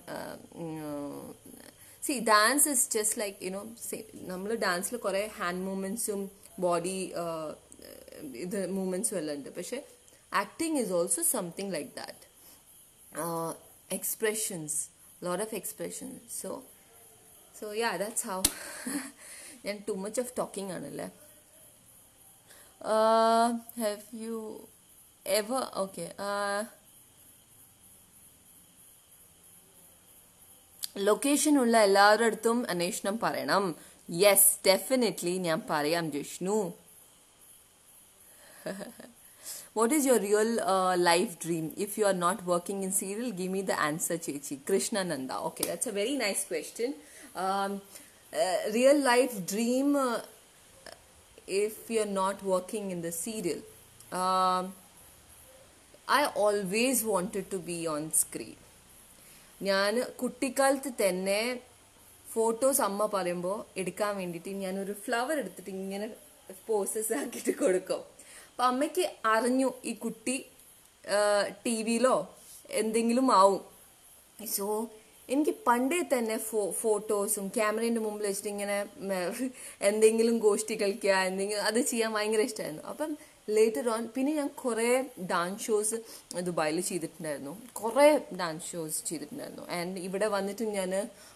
see dance is just like you know നമ്മൾ ഡാൻസിൽ കുറേ ഹാൻഡ് മൂവ്മെന്റ്സും ബോഡി ഇത് മൂവ്മെന്റ്സും എല്ലാം ഉണ്ട് പക്ഷെ acting is also something like that expressions lot of expressions so so ya that's how ഞാൻ ടു മച്ച് ഓഫ് ടോക്കിംഗ് ആണല്ലേ Uh, have you ever okay uh location ഉള്ള എല്ലാവരുടെ അടുത്തും അന്വേഷണം പറയണം യെസ് ഡെഫിനറ്റ്ലി ഞാൻ പറയാം Jishnu what is your real life dream if you are not working in serial give me the answer ചേച്ചി Krishnananda okay that's a very nice question real life dream if you're not working in the serial. Um, I always wanted to be on screen. ഞാൻ കുട്ടിക്കാലത്ത് തന്നെ photos അമ്മ പറയുമ്പോൾ എടുക്കാൻ വേണ്ടിയിട്ട് ഞാനൊരു flower എടുത്തിട്ട് ഇങ്ങനെ പോസസ് ആക്കിയിട്ട് കൊടുക്കും അപ്പം അമ്മയ്ക്ക് അറിഞ്ഞു ഈ കുട്ടി ടി വിയിലോ എന്തെങ്കിലും ആവും സോ എനിക്ക് പണ്ടേ തന്നെ ഫോ ഫോട്ടോസും ക്യാമറേൻ്റെ മുമ്പിൽ വെച്ചിട്ട് ഇങ്ങനെ എന്തെങ്കിലും ഗോഷ്ടി കളിക്കുക എന്തെങ്കിലും അത് ചെയ്യാൻ ഭയങ്കര ഇഷ്ടമായിരുന്നു അപ്പം ലേറ്റർ ഓൺ പിന്നെ ഞാൻ കുറേ ഡാൻസ് ഷോസ് ദുബായിൽ ചെയ്തിട്ടുണ്ടായിരുന്നു കുറേ ഡാൻസ് ഷോസ് ചെയ്തിട്ടുണ്ടായിരുന്നു ആൻഡ് ഇവിടെ വന്നിട്ട് ഞാൻ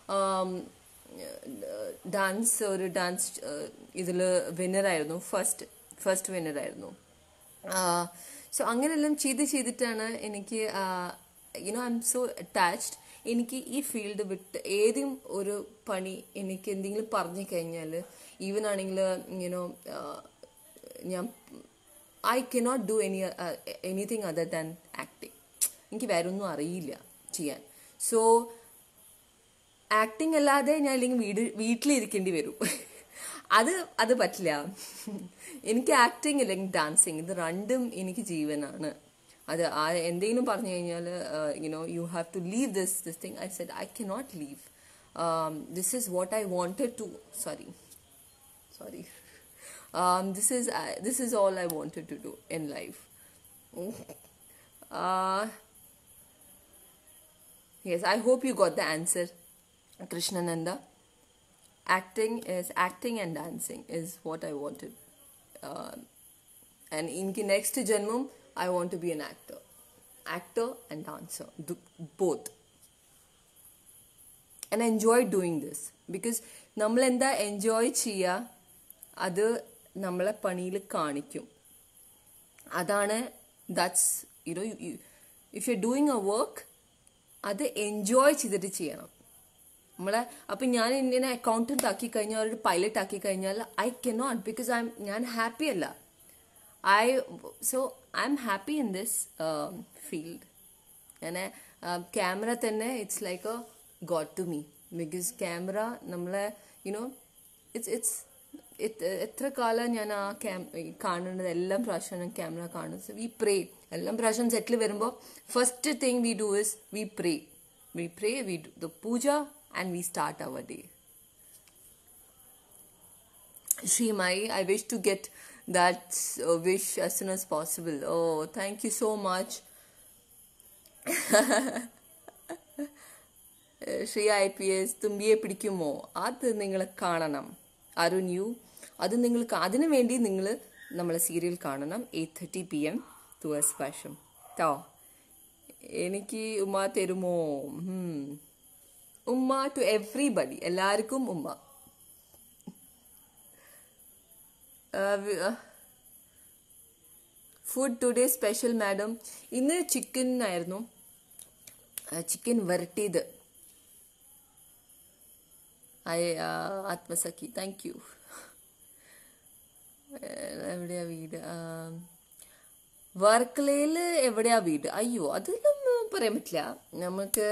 ഡാൻസ് ഒരു ഡാൻസ് ഇതിൽ വിന്നറായിരുന്നു ഫസ്റ്റ് ഫസ്റ്റ് വിന്നറായിരുന്നു സോ അങ്ങനെയെല്ലാം ചെയ്ത് ചെയ്തിട്ടാണ് എനിക്ക് you know I'm so attached എനിക്ക് ഈ ഫീൽഡ് വിട്ട് ഏതും ഒരു പണി എനിക്ക് എന്തെങ്കിലും പറഞ്ഞു കഴിഞ്ഞാൽ ഈവൻ ആണെങ്കിൽ യുനോ ഞാൻ I cannot do any anything other than acting എനിക്ക് വേറെ ഒന്നും അറിയില്ല ചെയ്യാൻ സോ ആക്ടിങ് അല്ലാതെ ഞാൻ അല്ലെങ്കിൽ വീട് വീട്ടിലിരിക്കേണ്ടി വരും അത് അത് പറ്റില്ല എനിക്ക് ആക്ടിങ് അല്ലെങ്കിൽ ഡാൻസിങ് ഇത് രണ്ടും എനിക്ക് ജീവനാണ് അത് ആ എന്തെങ്കിലും പറഞ്ഞു കഴിഞ്ഞാൽ you know you have to leave this this thing I said I can not leave this is what I wanted to sorry sorry this is this is all I wanted to do in life yes I hope you got the answer Krishnananda acting is acting and dancing is what I wanted. Uh, and in the next janmam, I want to be an actor. Actor and dancer, both. And I enjoy doing this because നമ്മൾ എന്താ enjoy ചെയ്യുക അത് നമ്മളെ പണിയിൽ കാണിക്കും അതാണ് that's you know if you doing a work അത് enjoy ചെയ്തിട്ട് ചെയ്യണം നമ്മളെ അപ്പം ഞാൻ ഇങ്ങനെ അക്കൗണ്ടന്റ് ആക്കി കഴിഞ്ഞാൽ ഒരു പൈലറ്റ് ആക്കി കഴിഞ്ഞാൽ ഐ കനോട്ട് ബിക്കോസ് ഐ ഞാൻ ഹാപ്പി അല്ല I so I'm happy in this field ഞാൻ ക്യാമറ തന്നെ it's like a god to me because camera നമ്മളെ യുനോ ഇറ്റ്സ് ഇറ്റ്സ് എത്ര കാലം ഞാൻ ആ ക്യാം കാണുന്നത് എല്ലാം പ്രാവശ്യം ക്യാമറ കാണുന്നത് വി പ്രേ എല്ലാം പ്രാവശ്യം സെറ്റിൽ വരുമ്പോൾ first thing we do is we pray we pray, we do the puja, and we start our day. Srimai, I wish to get that uh, wish as soon as possible. Oh, thank you so much. ഏഹ്, Shri I P S തുമ്പിയെ പിടിക്കുമോ അത് നിങ്ങൾ കാണണം Arun U അത് നിങ്ങൾ കാ- അതിനു വേണ്ടി നിങ്ങൾ നമ്മളെ സീരിയൽ കാണണം എയ്റ്റ് തേർട്ടി പി എം തുവേഴ്സ് പാഷം ട്ടോ എനിക്ക് ഉമ്മ തരുമോ ഉം. ഉമ്മ ടു എവ്രിബഡി എല്ലാവർക്കും ഉമ്മ ഫുഡ് ടുഡേ സ്പെഷ്യൽ മാഡം ഇന്ന് ചിക്കൻ ആയിരുന്നു ചിക്കൻ വരട്ടിയത് ഐ ആത്മസഖി താങ്ക് യു എവിടെയാ വീട് വർക്കലയിൽ എവിടെയാ വീട് അയ്യോ അതെല്ലാം പറയാൻ പറ്റില്ല നമുക്ക്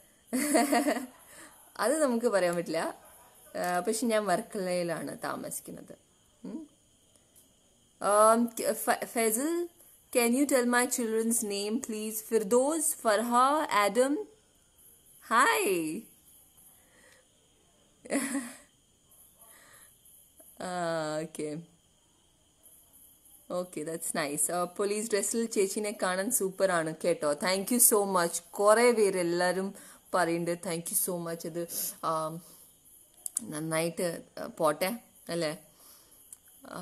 അത് നമുക്ക് പറയാൻ പറ്റില്ല ആ, പക്ഷെ ഞാൻ വർക്കലയിലാണ് താമസിക്കുന്നത് ഉം. Um, F- Faisal, can you tell my children's name, please? Firdoz, Farha, Adam. Hi. Ah, okay. Okay that's nice police ഡ്രസ്സിൽ ചേച്ചിനെ കാണാൻ സൂപ്പർ ആണ് കേട്ടോ താങ്ക് യു സോ മച്ച് കുറേ പേര് എല്ലാവരും പറയുന്നുണ്ട് താങ്ക് യു സോ മച്ച് ഇത് ആ, നന്നായിട്ട് പോട്ടെ അല്ലേ ആ,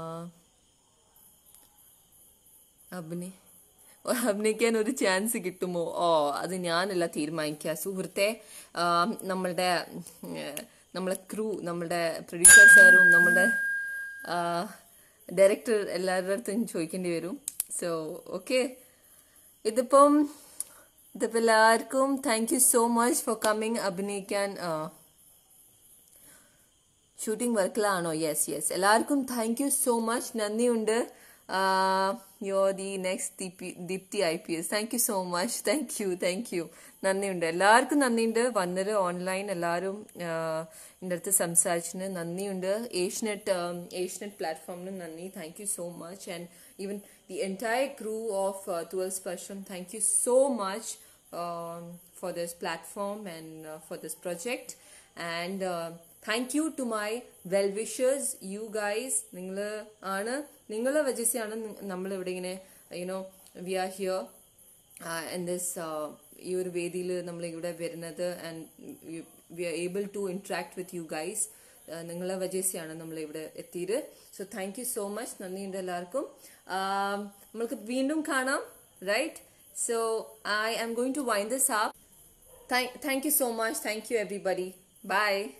അഭിനയ അഭിനയിക്കാൻ ഒരു ചാൻസ് കിട്ടുമോ ഓ അത് ഞാനല്ല തീരുമാനിക്കുക സുഹൃത്തെ ആ, നമ്മളുടെ ഉം, നമ്മളെ ക്രൂ നമ്മളുടെ പ്രൊഡ്യൂസർ സാറും നമ്മളുടെ ഡയറക്ടർ എല്ലാവരുടെ അടുത്തും ചോദിക്കേണ്ടി വരും സോ ഓക്കെ ഇതിപ്പം ഇതിപ്പോൾ എല്ലാവർക്കും thank you so much for coming അഭിനയിക്കാൻ ആ, ഷൂട്ടിംഗ് വർക്കിലാണോ യെസ് യെസ് എല്ലാവർക്കും താങ്ക് യു സോ മച്ച് നന്ദിയുണ്ട് യോ ദി നെക്സ്റ്റ് ദീപി Deepthi I P S thank you so much thank you thank you നന്ദിയുണ്ട് എല്ലാവർക്കും നന്ദിയുണ്ട് വന്നത് ഓൺലൈൻ എല്ലാവരും എൻ്റെ അടുത്ത് സംസാരിച്ചതിന് നന്ദിയുണ്ട് ഏഷ്യനെറ്റ് ഏഷ്യനെറ്റ് പ്ലാറ്റ്ഫോമിനും നന്ദി thank you so much and even the entire crew of twelve Sparsham thank you so much for this platform and uh, for this project and uh, thank you to my well wishers you guys നിങ്ങൾ ആണ് നിങ്ങളെ വജസ്സാണ് നമ്മൾ ഇവിടെ ഇങ്ങനെ you know we are here and this ഈ ഒരു വേദിയിൽ നമ്മൾ ഇവിടെ വരുന്നത് and we are able to interact with you guys നിങ്ങളെ വജസ്സാണ് നമ്മൾ ഇവിടെ എത്തിയത് so thank you so much നന്ദിയുണ്ട് എല്ലാവർക്കും Ah, നമ്മൾക്ക് വീണ്ടും കാണാം right So I am going to wind this up. Thank, thank you so much. Thank you, everybody. Bye.